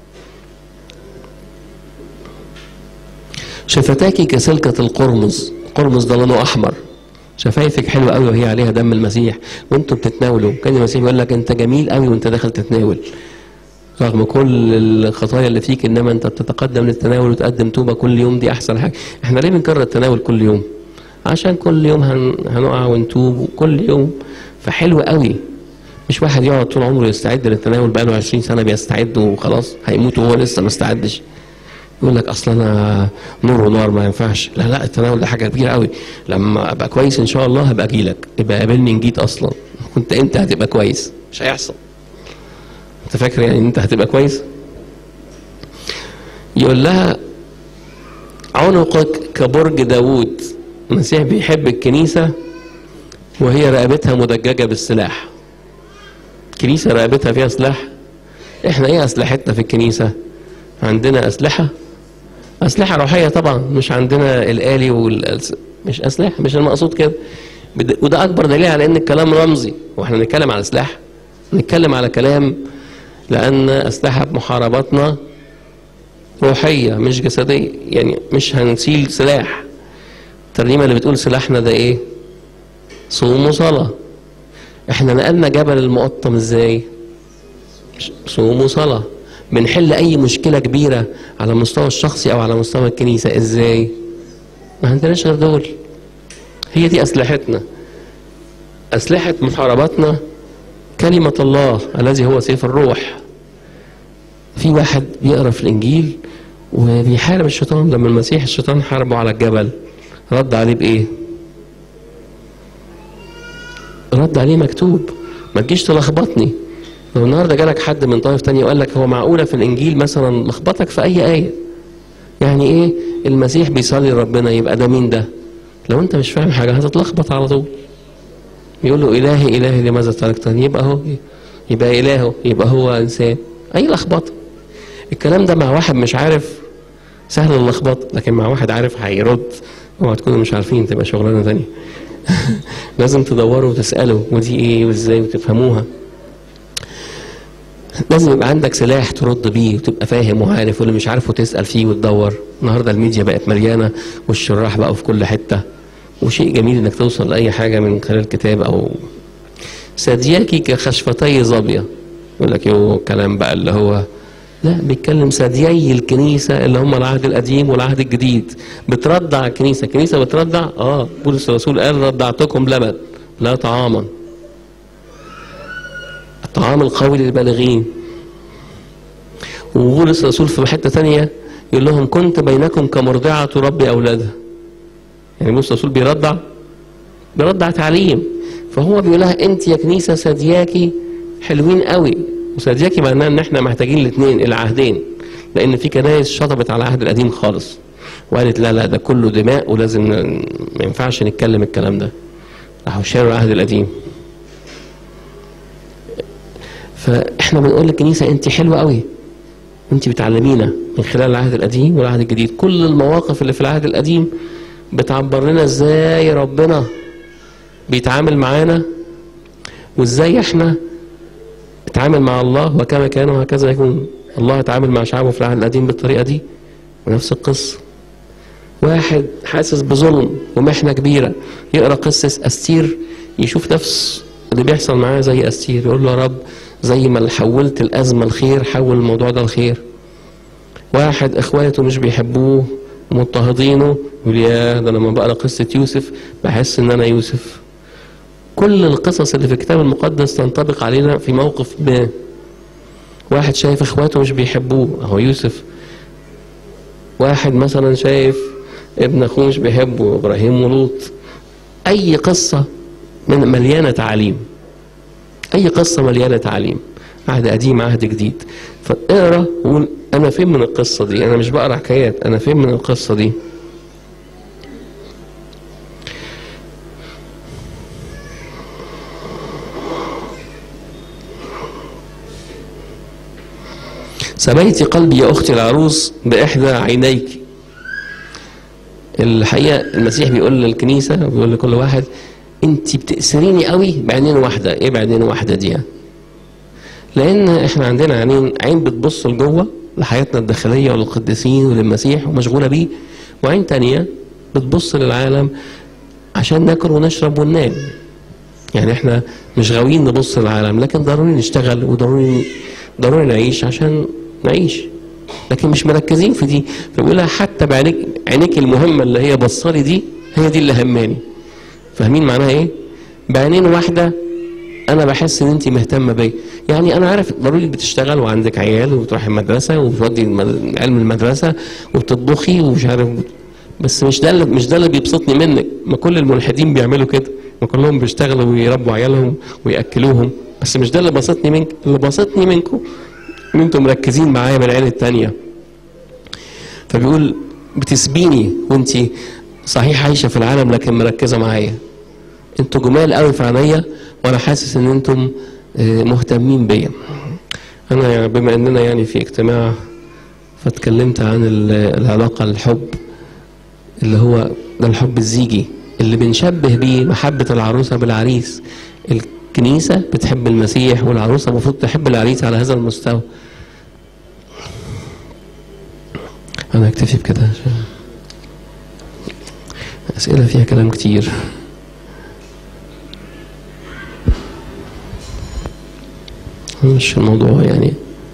شفتاكي كسلكة القرمز القرمز ده لونه أحمر شفايفك حلوة قوي وهي عليها دم المسيح وانتوا بتتناولوا كان المسيح بيقول لك انت جميل قوي وانت داخل تتناول رغم كل الخطايا اللي فيك انما انت بتتقدم للتناول وتقدم توبه كل يوم دي احسن حاجه احنا ليه بنكرر التناول كل يوم عشان كل يوم هن... هنقع ونتوب كل يوم فحلو قوي مش واحد يقعد طول عمره يستعد للتناول بقاله 20 سنه بيستعد وخلاص هيموت وهو لسه ما استعدش يقول لك اصل انا نور ونار ما ينفعش لا لا التناول ده حاجه كبيره قوي لما ابقى كويس ان شاء الله هبقى اجي لك يبقى قابلني ان جيت اصلا كنت انت هتبقى كويس مش هيحصل انت فاكر يعني انت هتبقى كويس يقول لها عنقك كبرج داوود المسيح بيحب الكنيسه وهي رقبتها مدججه بالسلاح كنيسه رقبتها فيها سلاح احنا ايه اسلحتنا في الكنيسه عندنا اسلحه اسلحه روحيه طبعا مش عندنا الالي وال مش اسلحه مش المقصود كده وده اكبر دليل على ان الكلام رمزي واحنا بنتكلم على سلاح نتكلم على كلام لان اسلحه محارباتنا روحيه مش جسديه يعني مش هنسيل سلاح الترنيمه اللي بتقول سلاحنا ده ايه صوم وصلاه احنا نقلنا جبل المقطم ازاي صوم وصلاه بنحل اي مشكله كبيره على المستوى الشخصي او على مستوى الكنيسه ازاي ما عندناش غير دول هي دي اسلحتنا اسلحه محارباتنا كلمه الله الذي هو سيف الروح في واحد بيقرا في الانجيل وبيحارب الشيطان لما المسيح الشيطان حاربه على الجبل رد عليه بايه رد عليه مكتوب ما تجيش تلخبطني لو النهارده جالك حد من طائف تانية وقال لك هو معقوله في الانجيل مثلا لخبطك في اي ايه يعني ايه المسيح بيصلي لربنا يبقى ده مين ده لو انت مش فاهم حاجه هتتلخبط على طول يقول له الهي الهي لماذا تركتني يبقى هو يبقى الهه يبقى هو انسان اي لخبطه الكلام ده مع واحد مش عارف سهل اللخبطه لكن مع واحد عارف هيرد اوعى تكونوا مش عارفين تبقى شغلانه تانية لازم تدوروا وتسالوا ودي ايه وازاي وتفهموها لازم يبقى عندك سلاح ترد بيه وتبقى فاهم وعارف واللي مش عارفه تسال فيه وتدور النهارده الميديا بقت مليانه والشراح بقوا في كل حته وشيء جميل انك توصل لاي حاجه من خلال كتاب او ثدياكي كخشفتي ظابيه يقول لك يو كلام بقى اللي هو لا بيتكلم ثديي الكنيسه اللي هم العهد القديم والعهد الجديد بترضع الكنيسه الكنيسه بترضع اه بولس الرسول قال رضعتكم لبن لا طعاما الطعام القوي للبالغين وبولس الرسول في حته ثانيه يقول لهم كنت بينكم كمرضعه تربي اولادها يعني بولس الرسول بيرضع بيرضع تعليم فهو بيقول لها انت يا كنيسه سادياكي حلوين قوي وسادياكي معناه ان احنا محتاجين الاثنين العهدين لان في كنايس شطبت على العهد القديم خالص وقالت لا لا ده كله دماء ولازم ما ينفعش نتكلم الكلام ده راحوا شالوا العهد القديم فاحنا بنقول للكنيسه انت حلوه قوي انت بتعلمينا من خلال العهد القديم والعهد الجديد كل المواقف اللي في العهد القديم بتعبر لنا ازاي ربنا بيتعامل معانا وازاي احنا نتعامل مع الله وكما كان وهكذا يكون الله يتعامل مع شعبه في العهد القديم بالطريقه دي ونفس القصه واحد حاسس بظلم ومحنه كبيره يقرا قصه استير يشوف نفس اللي بيحصل معاه زي استير يقول له يا رب زي ما حولت الازمه الخير حول الموضوع ده الخير واحد اخواته مش بيحبوه مضطهدينه يقول يا ده لما بقرا قصه يوسف بحس ان انا يوسف كل القصص اللي في الكتاب المقدس تنطبق علينا في موقف ما واحد شايف اخواته مش بيحبوه اهو يوسف واحد مثلا شايف ابن اخوه مش بيحبه ابراهيم ولوط اي قصه من مليانه تعاليم اي قصه مليانه تعاليم عهد قديم عهد جديد فاقرا وقول انا فين من القصه دي انا مش بقرا حكايات انا فين من القصه دي سبيت قلبي يا اختي العروس باحدى عينيك الحقيقه المسيح بيقول للكنيسه بيقول لكل واحد انت بتأسريني قوي بعينين واحده ايه بعينين واحده دي يعني؟ لان احنا عندنا عينين عين بتبص لجوه لحياتنا الداخليه وللقديسين وللمسيح ومشغوله بيه وعين تانية بتبص للعالم عشان ناكل ونشرب وننام يعني احنا مش غاويين نبص للعالم لكن ضروري نشتغل وضروري ضروري نعيش عشان نعيش لكن مش مركزين في دي فبيقولها حتى بعينيك عينيك المهمه اللي هي بصالي دي هي دي اللي هماني فاهمين معناها ايه؟ بعينين واحده انا بحس ان انت مهتمه بيا يعني انا عارف ضروري بتشتغل وعندك عيال وبتروحي المدرسه وبتودي الم- علم المدرسه وبتطبخي ومش عارف بس مش ده اللي مش ده اللي بيبسطني منك ما كل الملحدين بيعملوا كده ما كلهم بيشتغلوا ويربوا عيالهم وياكلوهم بس مش ده اللي بسطني منك اللي بسطني منكم ان انتم مركزين معايا من العيال التانيه فبيقول بتسبيني وانت صحيح عايشه في العالم لكن مركزه معايا انتوا جمال قوي في عينيا وانا حاسس ان انتم آه، مهتمين بيا انا يعني بما اننا يعني في اجتماع فاتكلمت عن ال- العلاقه الحب اللي هو ده الحب الزيجي اللي بنشبه بيه محبه العروسه بالعريس الكنيسه بتحب المسيح والعروسه المفروض تحب العريس على هذا المستوى انا اكتفي بكده عشان اسئله فيها كلام كتير مش الموضوع يعني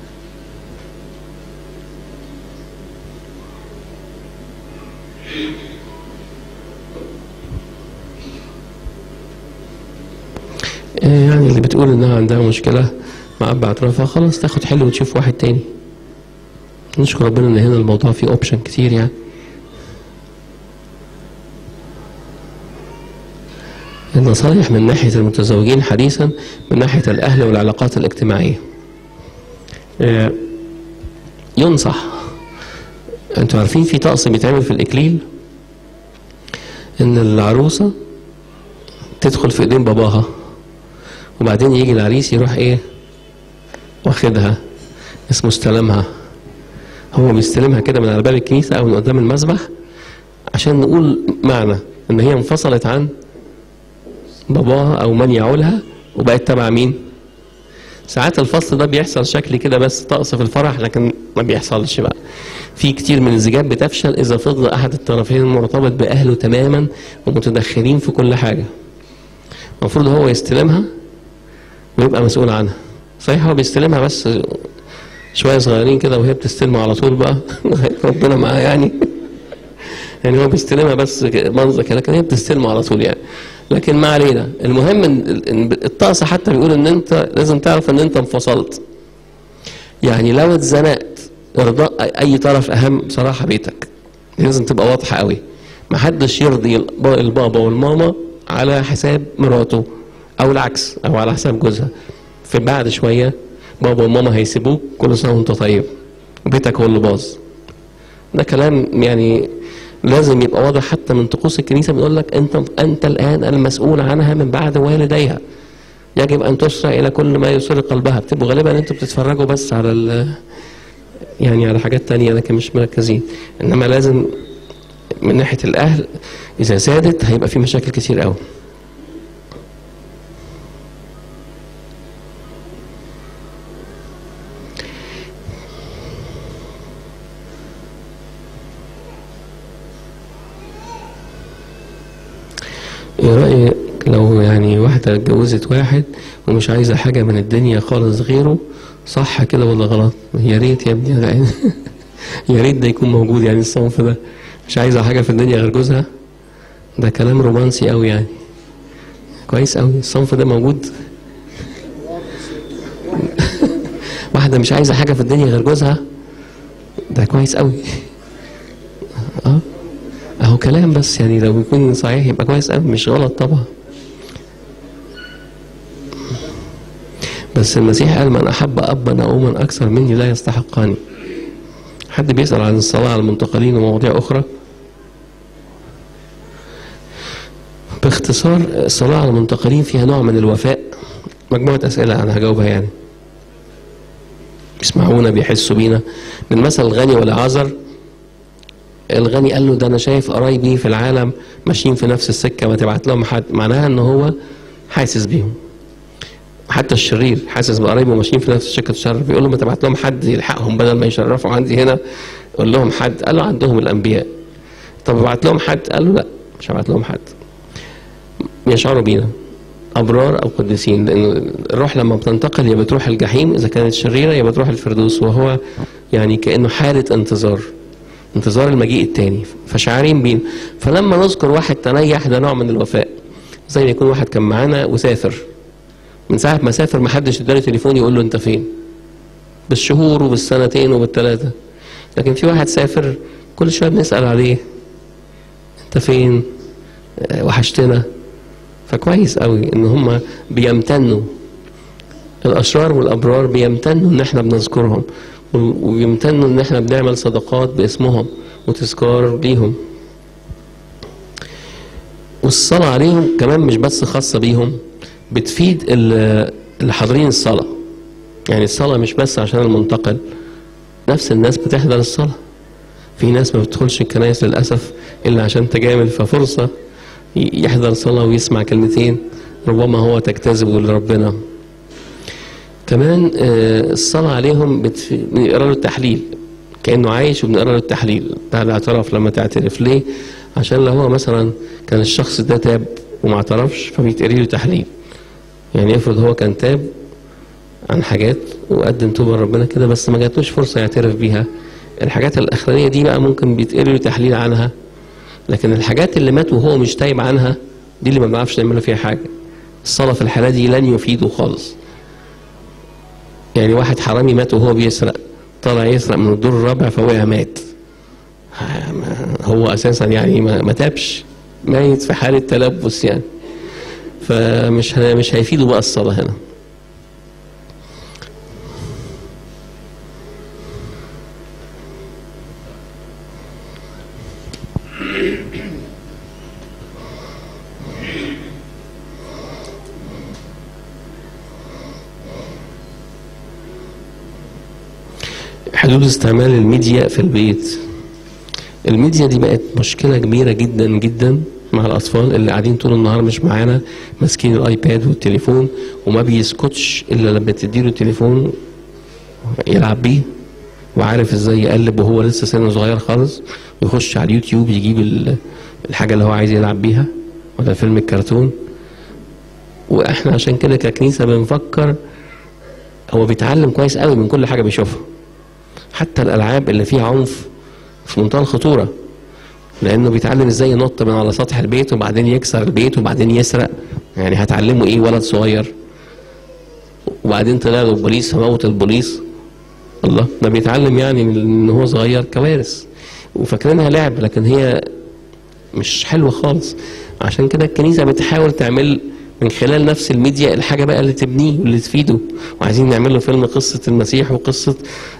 آه، يعني اللي بتقول انها عندها مشكلة مع اب اعترافها خلاص تاخد حل وتشوف واحد تاني نشكر ربنا ان هنا الموضوع فيه اوبشن كتير يعني النصائح من ناحية المتزوجين حديثا من ناحية الأهل والعلاقات الاجتماعية آه، ينصح انتوا عارفين في طقس بيتعمل في الإكليل إن العروسة تدخل في إيدين باباها وبعدين يجي العريس يروح إيه واخدها اسمه استلمها هو بيستلمها كده من على باب الكنيسة أو من قدام المسبح عشان نقول معنى إن هي انفصلت عن باباها او من يعولها وبقت تبع مين ساعات الفصل ده بيحصل شكل كده بس طقس في الفرح لكن ما بيحصلش بقى في كتير من الزيجات بتفشل اذا فضل احد الطرفين مرتبط باهله تماما ومتدخلين في كل حاجه المفروض هو يستلمها ويبقى مسؤول عنها صحيح هو بيستلمها بس شويه صغيرين كده وهي بتستلمه على طول بقى ربنا معاه يعني يعني هو بيستلمها بس ك- منظر كده لكن هي بتستلمه على طول يعني لكن ما علينا المهم ان إن الطقس حتى بيقول ان انت لازم تعرف ان انت انفصلت يعني لو اتزنقت ارضاء اي طرف اهم بصراحه بيتك لازم تبقى واضحه قوي ما حدش يرضي الب- البابا والماما على حساب مراته او العكس او على حساب جوزها في بعد شويه بابا وماما هيسيبوك كل سنه وانت طيب بيتك هو اللي باظ ده كلام يعني لازم يبقى واضح حتى من طقوس الكنيسه بيقول لك انت انت الان المسؤول عنها من بعد والديها يجب ان تسرع الى كل ما يسر قلبها بتبقوا غالبا انتوا بتتفرجوا بس على ال يعني على حاجات تانية لكن مش مركزين انما لازم من ناحيه الاهل اذا زادت هيبقى في مشاكل كتير قوي ايه رأيك لو يعني واحدة اتجوزت واحد ومش عايزة حاجة من الدنيا خالص غيره صح كده ولا غلط؟ يا ريت يا ابني يعني يا ريت ده يكون موجود يعني الصنف ده مش عايزة حاجة في الدنيا غير جوزها ده كلام رومانسي قوي يعني كويس قوي الصنف ده موجود واحدة مش عايزة حاجة في الدنيا غير جوزها ده كويس قوي اه اهو كلام بس يعني لو يكون صحيح يبقى كويس قوي مش غلط طبعا بس المسيح قال من احب ابا او اما اكثر مني لا يستحقني حد بيسال عن الصلاه على المنتقلين ومواضيع اخرى باختصار الصلاه على المنتقلين فيها نوع من الوفاء مجموعه اسئله انا هجاوبها يعني بيسمعونا بيحسوا بينا من مثل الغني والعذر الغني قال له ده انا شايف قرايبي في العالم ماشيين في نفس السكه ما تبعت لهم حد معناها ان هو حاسس بيهم حتى الشرير حاسس بقرايبه ماشيين في نفس سكه الشر بيقول له ما تبعت لهم حد يلحقهم بدل ما يشرفوا عندي هنا قول لهم حد قال له عندهم الانبياء طب ابعت لهم حد قال له لا مش هبعت لهم حد يشعروا بينا ابرار او قديسين لان الروح لما بتنتقل يا بتروح الجحيم اذا كانت شريره يا بتروح الفردوس وهو يعني كانه حاله انتظار انتظار المجيء التاني فشعارين بينا فلما نذكر واحد تنيح ده نوع من الوفاء زي ما يكون واحد كان معانا وسافر من ساعة ما سافر ما حدش اداله تليفون يقول له انت فين بالشهور وبالسنتين وبالثلاثة لكن في واحد سافر كل شوية بنسأل عليه انت فين اه وحشتنا فكويس قوي ان هم بيمتنوا الاشرار والابرار بيمتنوا ان احنا بنذكرهم وبيمتنوا ان احنا بنعمل صدقات باسمهم وتذكار ليهم والصلاة عليهم كمان مش بس خاصة بيهم بتفيد اللي حاضرين الصلاة يعني الصلاة مش بس عشان المنتقل نفس الناس بتحضر الصلاة في ناس ما بتدخلش الكنائس للأسف إلا عشان تجامل ففرصة يحضر صلاة ويسمع كلمتين ربما هو تجتذبه لربنا كمان الصلاة عليهم بنقرا له التحليل كأنه عايش وبنقرا له التحليل بعد الاعتراف لما تعترف ليه عشان لو هو مثلا كان الشخص ده تاب وما اعترفش فبيتقري له تحليل يعني افرض هو كان تاب عن حاجات وقدم توبه لربنا كده بس ما جاتلوش فرصه يعترف بيها الحاجات الاخرانيه دي بقى ممكن بيتقري له تحليل عنها لكن الحاجات اللي مات وهو مش تايب عنها دي اللي ما بنعرفش نعمل فيها حاجه الصلاه في الحاله دي لن يفيده خالص يعني واحد حرامي مات وهو بيسرق طلع يسرق من الدور الرابع فوقع مات هو اساسا يعني ما تابش ميت في حاله تلبس يعني فمش مش هيفيدوا بقى الصلاه هنا حدود استعمال الميديا في البيت الميديا دي بقت مشكلة كبيرة جدا جدا مع الأطفال اللي قاعدين طول النهار مش معانا ماسكين الآيباد والتليفون وما بيسكتش إلا لما تديله التليفون يلعب بيه وعارف ازاي يقلب وهو لسه سنه صغير خالص ويخش على اليوتيوب يجيب الحاجة اللي هو عايز يلعب بيها ولا فيلم الكرتون واحنا عشان كده ككنيسة بنفكر هو بيتعلم كويس قوي من كل حاجة بيشوفها حتى الالعاب اللي فيها عنف في منتهى الخطوره لانه بيتعلم ازاي ينط من على سطح البيت وبعدين يكسر البيت وبعدين يسرق يعني هتعلمه ايه ولد صغير وبعدين طلع له البوليس فموت البوليس الله ده بيتعلم يعني من ان هو صغير كوارث وفاكرينها لعب لكن هي مش حلوه خالص عشان كده الكنيسه بتحاول تعمل من خلال نفس الميديا الحاجه بقى اللي تبنيه واللي تفيده وعايزين نعمل له فيلم قصه المسيح وقصه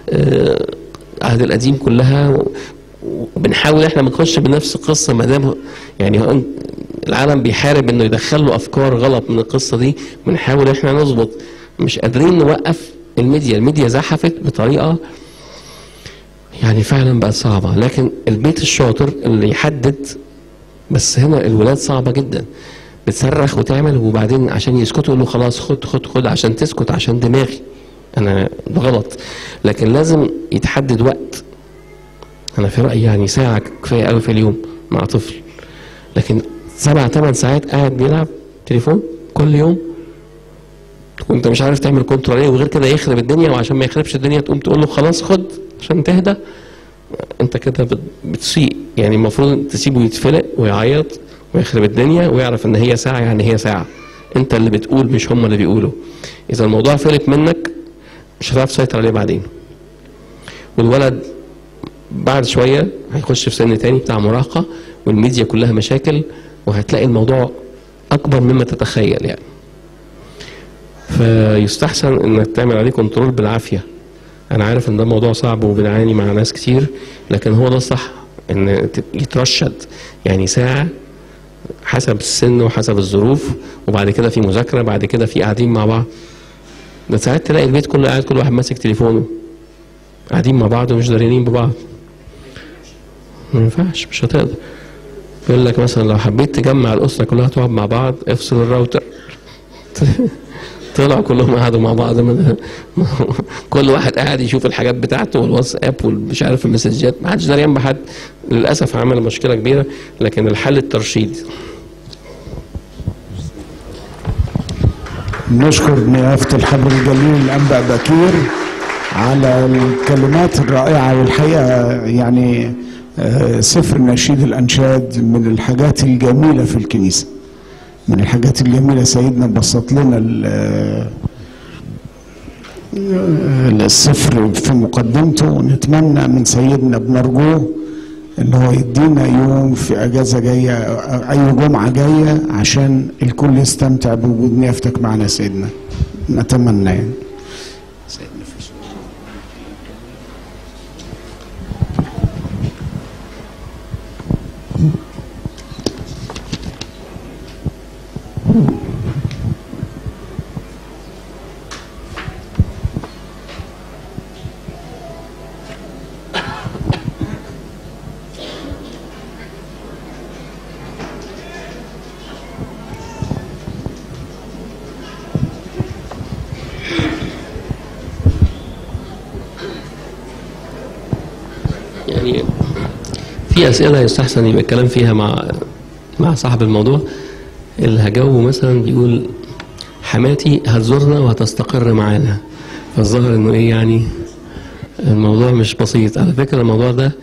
العهد القديم كلها وبنحاول احنا ما نخش بنفس القصه ما دام يعني العالم بيحارب انه يدخل له افكار غلط من القصه دي بنحاول احنا نظبط مش قادرين نوقف الميديا الميديا زحفت بطريقه يعني فعلا بقت صعبه لكن البيت الشاطر اللي يحدد بس هنا الولاد صعبه جدا بتصرخ وتعمل وبعدين عشان يسكتوا يقول له خلاص خد خد خد عشان تسكت عشان دماغي انا ده غلط لكن لازم يتحدد وقت انا في رايي يعني ساعه كفايه قوي في اليوم مع طفل لكن سبع ثمان ساعات قاعد بيلعب تليفون كل يوم وانت مش عارف تعمل كنترول عليه وغير كده يخرب الدنيا وعشان ما يخربش الدنيا تقوم تقول له خلاص خد عشان تهدى انت كده بتسيء يعني المفروض تسيبه يتفلق ويعيط ويخرب الدنيا ويعرف ان هي ساعه يعني هي ساعه انت اللي بتقول مش هم اللي بيقولوا اذا الموضوع فلت منك مش هتعرف تسيطر عليه بعدين والولد بعد شويه هيخش في سن تاني بتاع مراهقه والميديا كلها مشاكل وهتلاقي الموضوع اكبر مما تتخيل يعني فيستحسن انك تعمل عليه كنترول بالعافيه انا عارف ان ده موضوع صعب وبنعاني مع ناس كتير لكن هو ده الصح ان ت- يترشد يعني ساعه حسب السن وحسب الظروف وبعد كده في مذاكره بعد كده في قاعدين مع بعض ده ساعات تلاقي البيت كله قاعد كل واحد ماسك تليفونه قاعدين مع بعض ومش داريين ببعض ما ينفعش مش هتقدر يقول لك مثلا لو حبيت تجمع الاسره كلها تقعد مع بعض افصل الراوتر طلعوا كلهم قعدوا مع بعض من كل واحد قاعد يشوف الحاجات بتاعته والواتساب والمش عارف المسجات ما حدش دريان بحد للاسف عمل مشكله كبيره لكن الحل الترشيد نشكر نيافة الحبر الجليل الأنبا بكير على الكلمات الرائعة والحقيقة يعني آه، سفر نشيد الأنشاد من الحاجات الجميلة في الكنيسة من الحاجات الجميلة سيدنا بسط لنا ال- آه، السفر في مقدمته ونتمنى من سيدنا بنرجوه ان هو يدينا يوم في اجازه جايه اي جمعه جايه عشان الكل يستمتع بوجود نيافتك معنا يا سيدنا نتمنى يعني يعني في اسئله يستحسن يبقى الكلام فيها مع مع صاحب الموضوع اللي هجاوبه مثلا بيقول حماتي هتزورنا وهتستقر معانا فالظاهر انه ايه يعني الموضوع مش بسيط على فكره الموضوع ده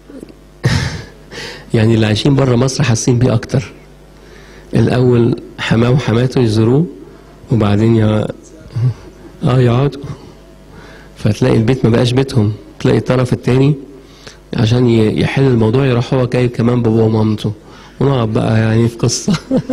يعني اللي عايشين بره مصر حاسين بيه اكتر الاول حماه وحماته يزوروه وبعدين يا اه يقعدوا فتلاقي البيت ما بقاش بيتهم تلاقي الطرف التاني عشان ي- يحل الموضوع يروح هو جايب كمان باباه ومامته ونقعد بقى يعني في قصة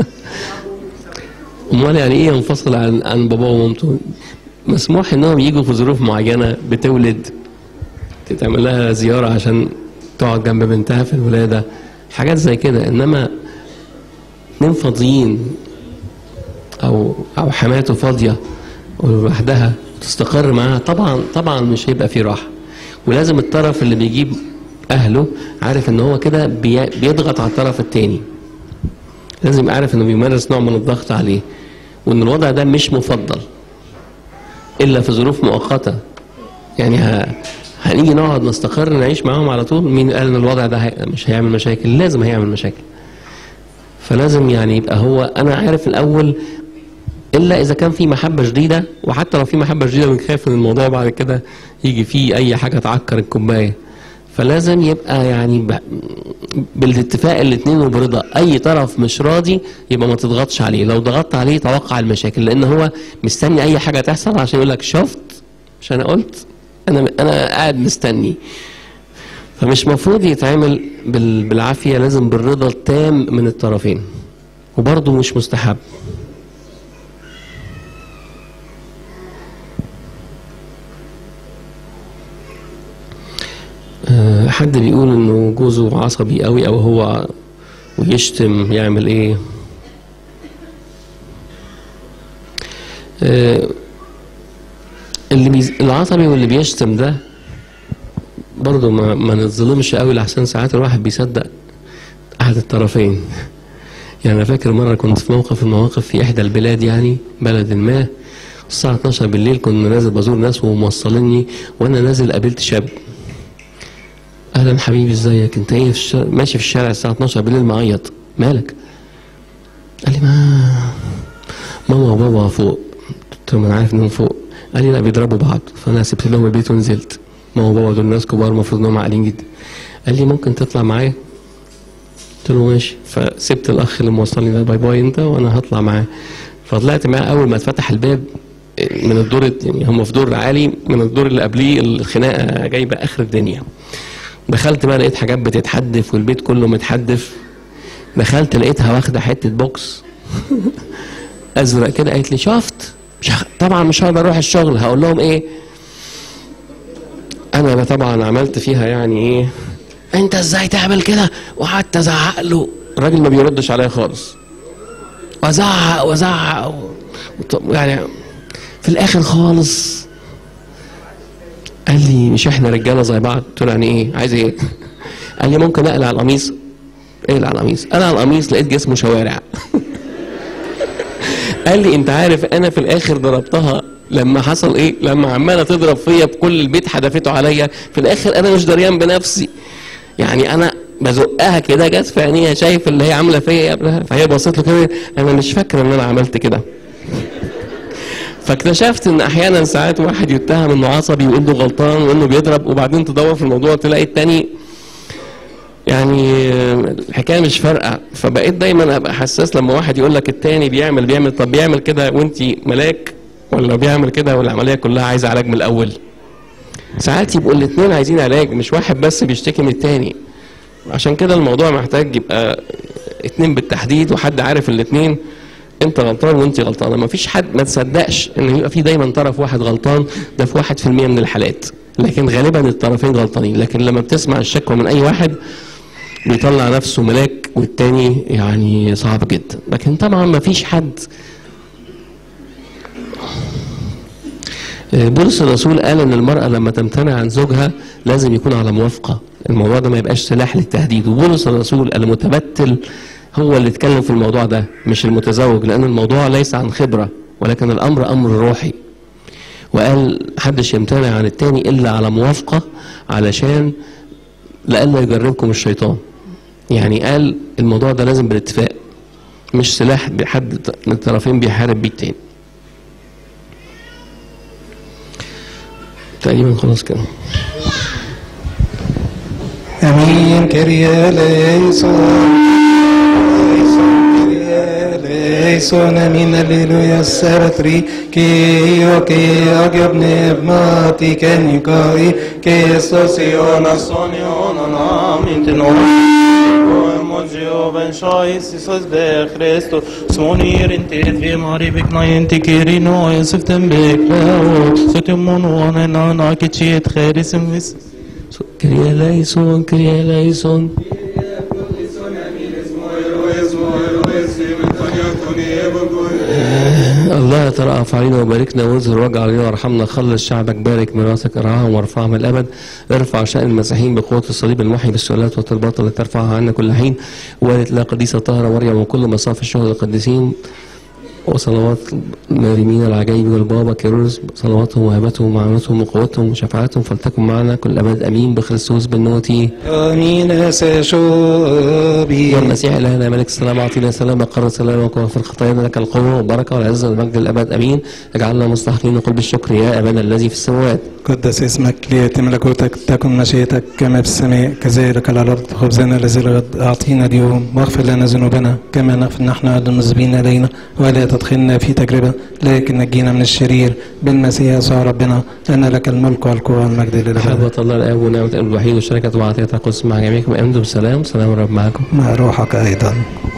امال يعني ايه ينفصل عن عن باباه ومامته مسموح انهم يجوا في ظروف معينة بتولد تتعمل لها زيارة عشان تقعد جنب بنتها في الولادة حاجات زي كده انما اتنين فاضيين او او حماته فاضيه ولوحدها تستقر معاها طبعا طبعا مش هيبقى في راحه ولازم الطرف اللي بيجيب اهله عارف ان هو كده بي- بيضغط على الطرف التاني لازم يبقى عارف انه بيمارس نوع من الضغط عليه وان الوضع ده مش مفضل الا في ظروف مؤقته يعني ه... هنيجي نقعد نستقر نعيش معاهم على طول مين قال ان الوضع ده هي... مش هيعمل مشاكل لازم هيعمل مشاكل فلازم يعني يبقى هو انا عارف الاول الا اذا كان في محبه شديده وحتى لو في محبه شديده بنخاف ان الموضوع بعد كده يجي فيه اي حاجه تعكر الكوبايه فلازم يبقى يعني ب... بالاتفاق الاثنين وبرضا اي طرف مش راضي يبقى ما تضغطش عليه لو ضغطت عليه توقع المشاكل لان هو مستني اي حاجه تحصل عشان يقول لك شفت مش انا قلت انا انا قاعد مستني فمش مفروض يتعمل بال... بالعافيه لازم بالرضا التام من الطرفين وبرضه مش مستحب آه، حد بيقول انه جوزه عصبي قوي او هو ويشتم يعمل ايه آه، اللي بيز... العصبي واللي بيشتم ده برضه ما, ما نتظلمش قوي لحسن ساعات الواحد بيصدق احد الطرفين يعني انا فاكر مره كنت في موقف من المواقف في احدى البلاد يعني بلد ما الساعه 12 بالليل كنا نازل بزور ناس وموصليني وانا نازل قابلت شاب اهلا حبيبي ازيك انت ايه في الشارع ماشي في الشارع الساعه 12 بالليل معيط مالك قال لي ما ماما وبابا فوق قلت له ما انا عارف انهم فوق قال لي لا بيضربوا بعض فانا سبت لهم البيت ونزلت ماما وبابا دول ناس كبار المفروض انهم عاقلين جدا قال لي ممكن تطلع معايا قلت له ماشي فسبت الاخ اللي موصلني ده باي باي انت وانا هطلع معاه فطلعت معاه اول ما اتفتح الباب من الدور يعني هم في دور عالي من الدور اللي قبليه الخناقه جايبه اخر الدنيا دخلت بقى لقيت حاجات بتتحدف والبيت كله متحدف دخلت لقيتها واخده حته بوكس ازرق كده قالت لي شفت مش هخ... طبعا مش هقدر اروح الشغل هقول لهم ايه انا طبعا عملت فيها يعني ايه انت ازاي تعمل كده وقعدت ازعق له الراجل ما بيردش عليا خالص وازعق وازعق و... يعني في الاخر خالص قال لي مش احنا رجاله زي بعض قلت له يعني ايه عايز ايه قال لي ممكن اقلع القميص اقلع القميص اقلع القميص لقيت جسمه شوارع قال لي انت عارف انا في الاخر ضربتها لما حصل ايه لما عماله تضرب فيا بكل البيت حدفته عليا في الاخر انا مش دريان بنفسي يعني انا بزقها كده جت في عينيها شايف اللي هي عامله فيا قبلها فهي بصيت له كده انا مش فاكره ان انا عملت كده فاكتشفت ان احيانا ساعات واحد يتهم انه عصبي وانه غلطان وانه بيضرب وبعدين تدور في الموضوع تلاقي التاني يعني الحكايه مش فارقه فبقيت دايما ابقى حساس لما واحد يقول لك التاني بيعمل بيعمل طب بيعمل كده وانت ملاك ولا بيعمل كده والعمليه كلها عايزه علاج من الاول ساعات يبقوا الاثنين عايزين علاج مش واحد بس بيشتكي من التاني عشان كده الموضوع محتاج يبقى اتنين بالتحديد وحد عارف الاثنين انت غلطان وانت غلطانه ما فيش حد ما تصدقش ان يبقى في دايما طرف واحد غلطان ده في واحد في المية من الحالات لكن غالبا الطرفين غلطانين لكن لما بتسمع الشكوى من اي واحد بيطلع نفسه ملاك والتاني يعني صعب جدا لكن طبعا ما فيش حد بولس الرسول قال ان المرأة لما تمتنع عن زوجها لازم يكون على موافقة الموضوع ده ما يبقاش سلاح للتهديد وبولس الرسول المتبتل هو اللي اتكلم في الموضوع ده مش المتزوج لان الموضوع ليس عن خبرة ولكن الامر امر روحي وقال محدش يمتنع عن التاني الا على موافقة علشان لئلا يجربكم الشيطان يعني قال الموضوع ده لازم بالاتفاق مش سلاح بحد من الطرفين بيحارب بيه التاني تقريبا خلاص كده امين كريا ليسون ليسون امين الليلويا السرتري كي اوكي اجبني بماتي كني كاي كي سوسيونا سونيونا نامين تنور Moggio ben shois Isus be Christo Smonir in te vi mari bik na in te kiri no Siftem bik lao Sotim mono ane na na ki chiet kherisim vis كريا ليسون كريا ليسون الله يترأف علينا وباركنا وانزل وجع علينا وارحمنا خلص شعبك بارك ميراثك ارعاهم وارفعهم الابد ارفع شأن المسيحيين بقوة الصليب المحي بالسؤالات والطلبات التي ترفعها عنا كل حين والد لا قديسة طاهرة مريم وكل مصاف الشهداء القديسين وصلوات المريمين العجائب والبابا كيروس صلواتهم وهبتهم ومعونتهم وقوتهم وشفاعتهم فلتكن معنا كل ابد امين بخريستوس بالنوتي امين سشوبي يا المسيح الهنا ملك السلام اعطينا سلام قرر سلامك واغفر خطايانا لك القوه والبركه والعزه والمجد الابد امين اجعلنا مستحقين نقول بالشكر يا ابانا الذي في السماوات قدس اسمك ليأتي ملكوتك تكن مشيئتك كما في السماء كذلك على الأرض خبزنا الذي الغد أعطينا اليوم واغفر لنا ذنوبنا كما نغفر نحن على المذنبين إلينا ولا تدخلنا في تجربة لكن نجينا من الشرير بالمسيح يسوع ربنا لأن لك الملك والقوة والمجد للأبد محبة الله الاب ونعمه الاب الوحيد وشركه وعطيه القدس مع جميعكم امنوا بالسلام سلام الرب معكم مع روحك أيضا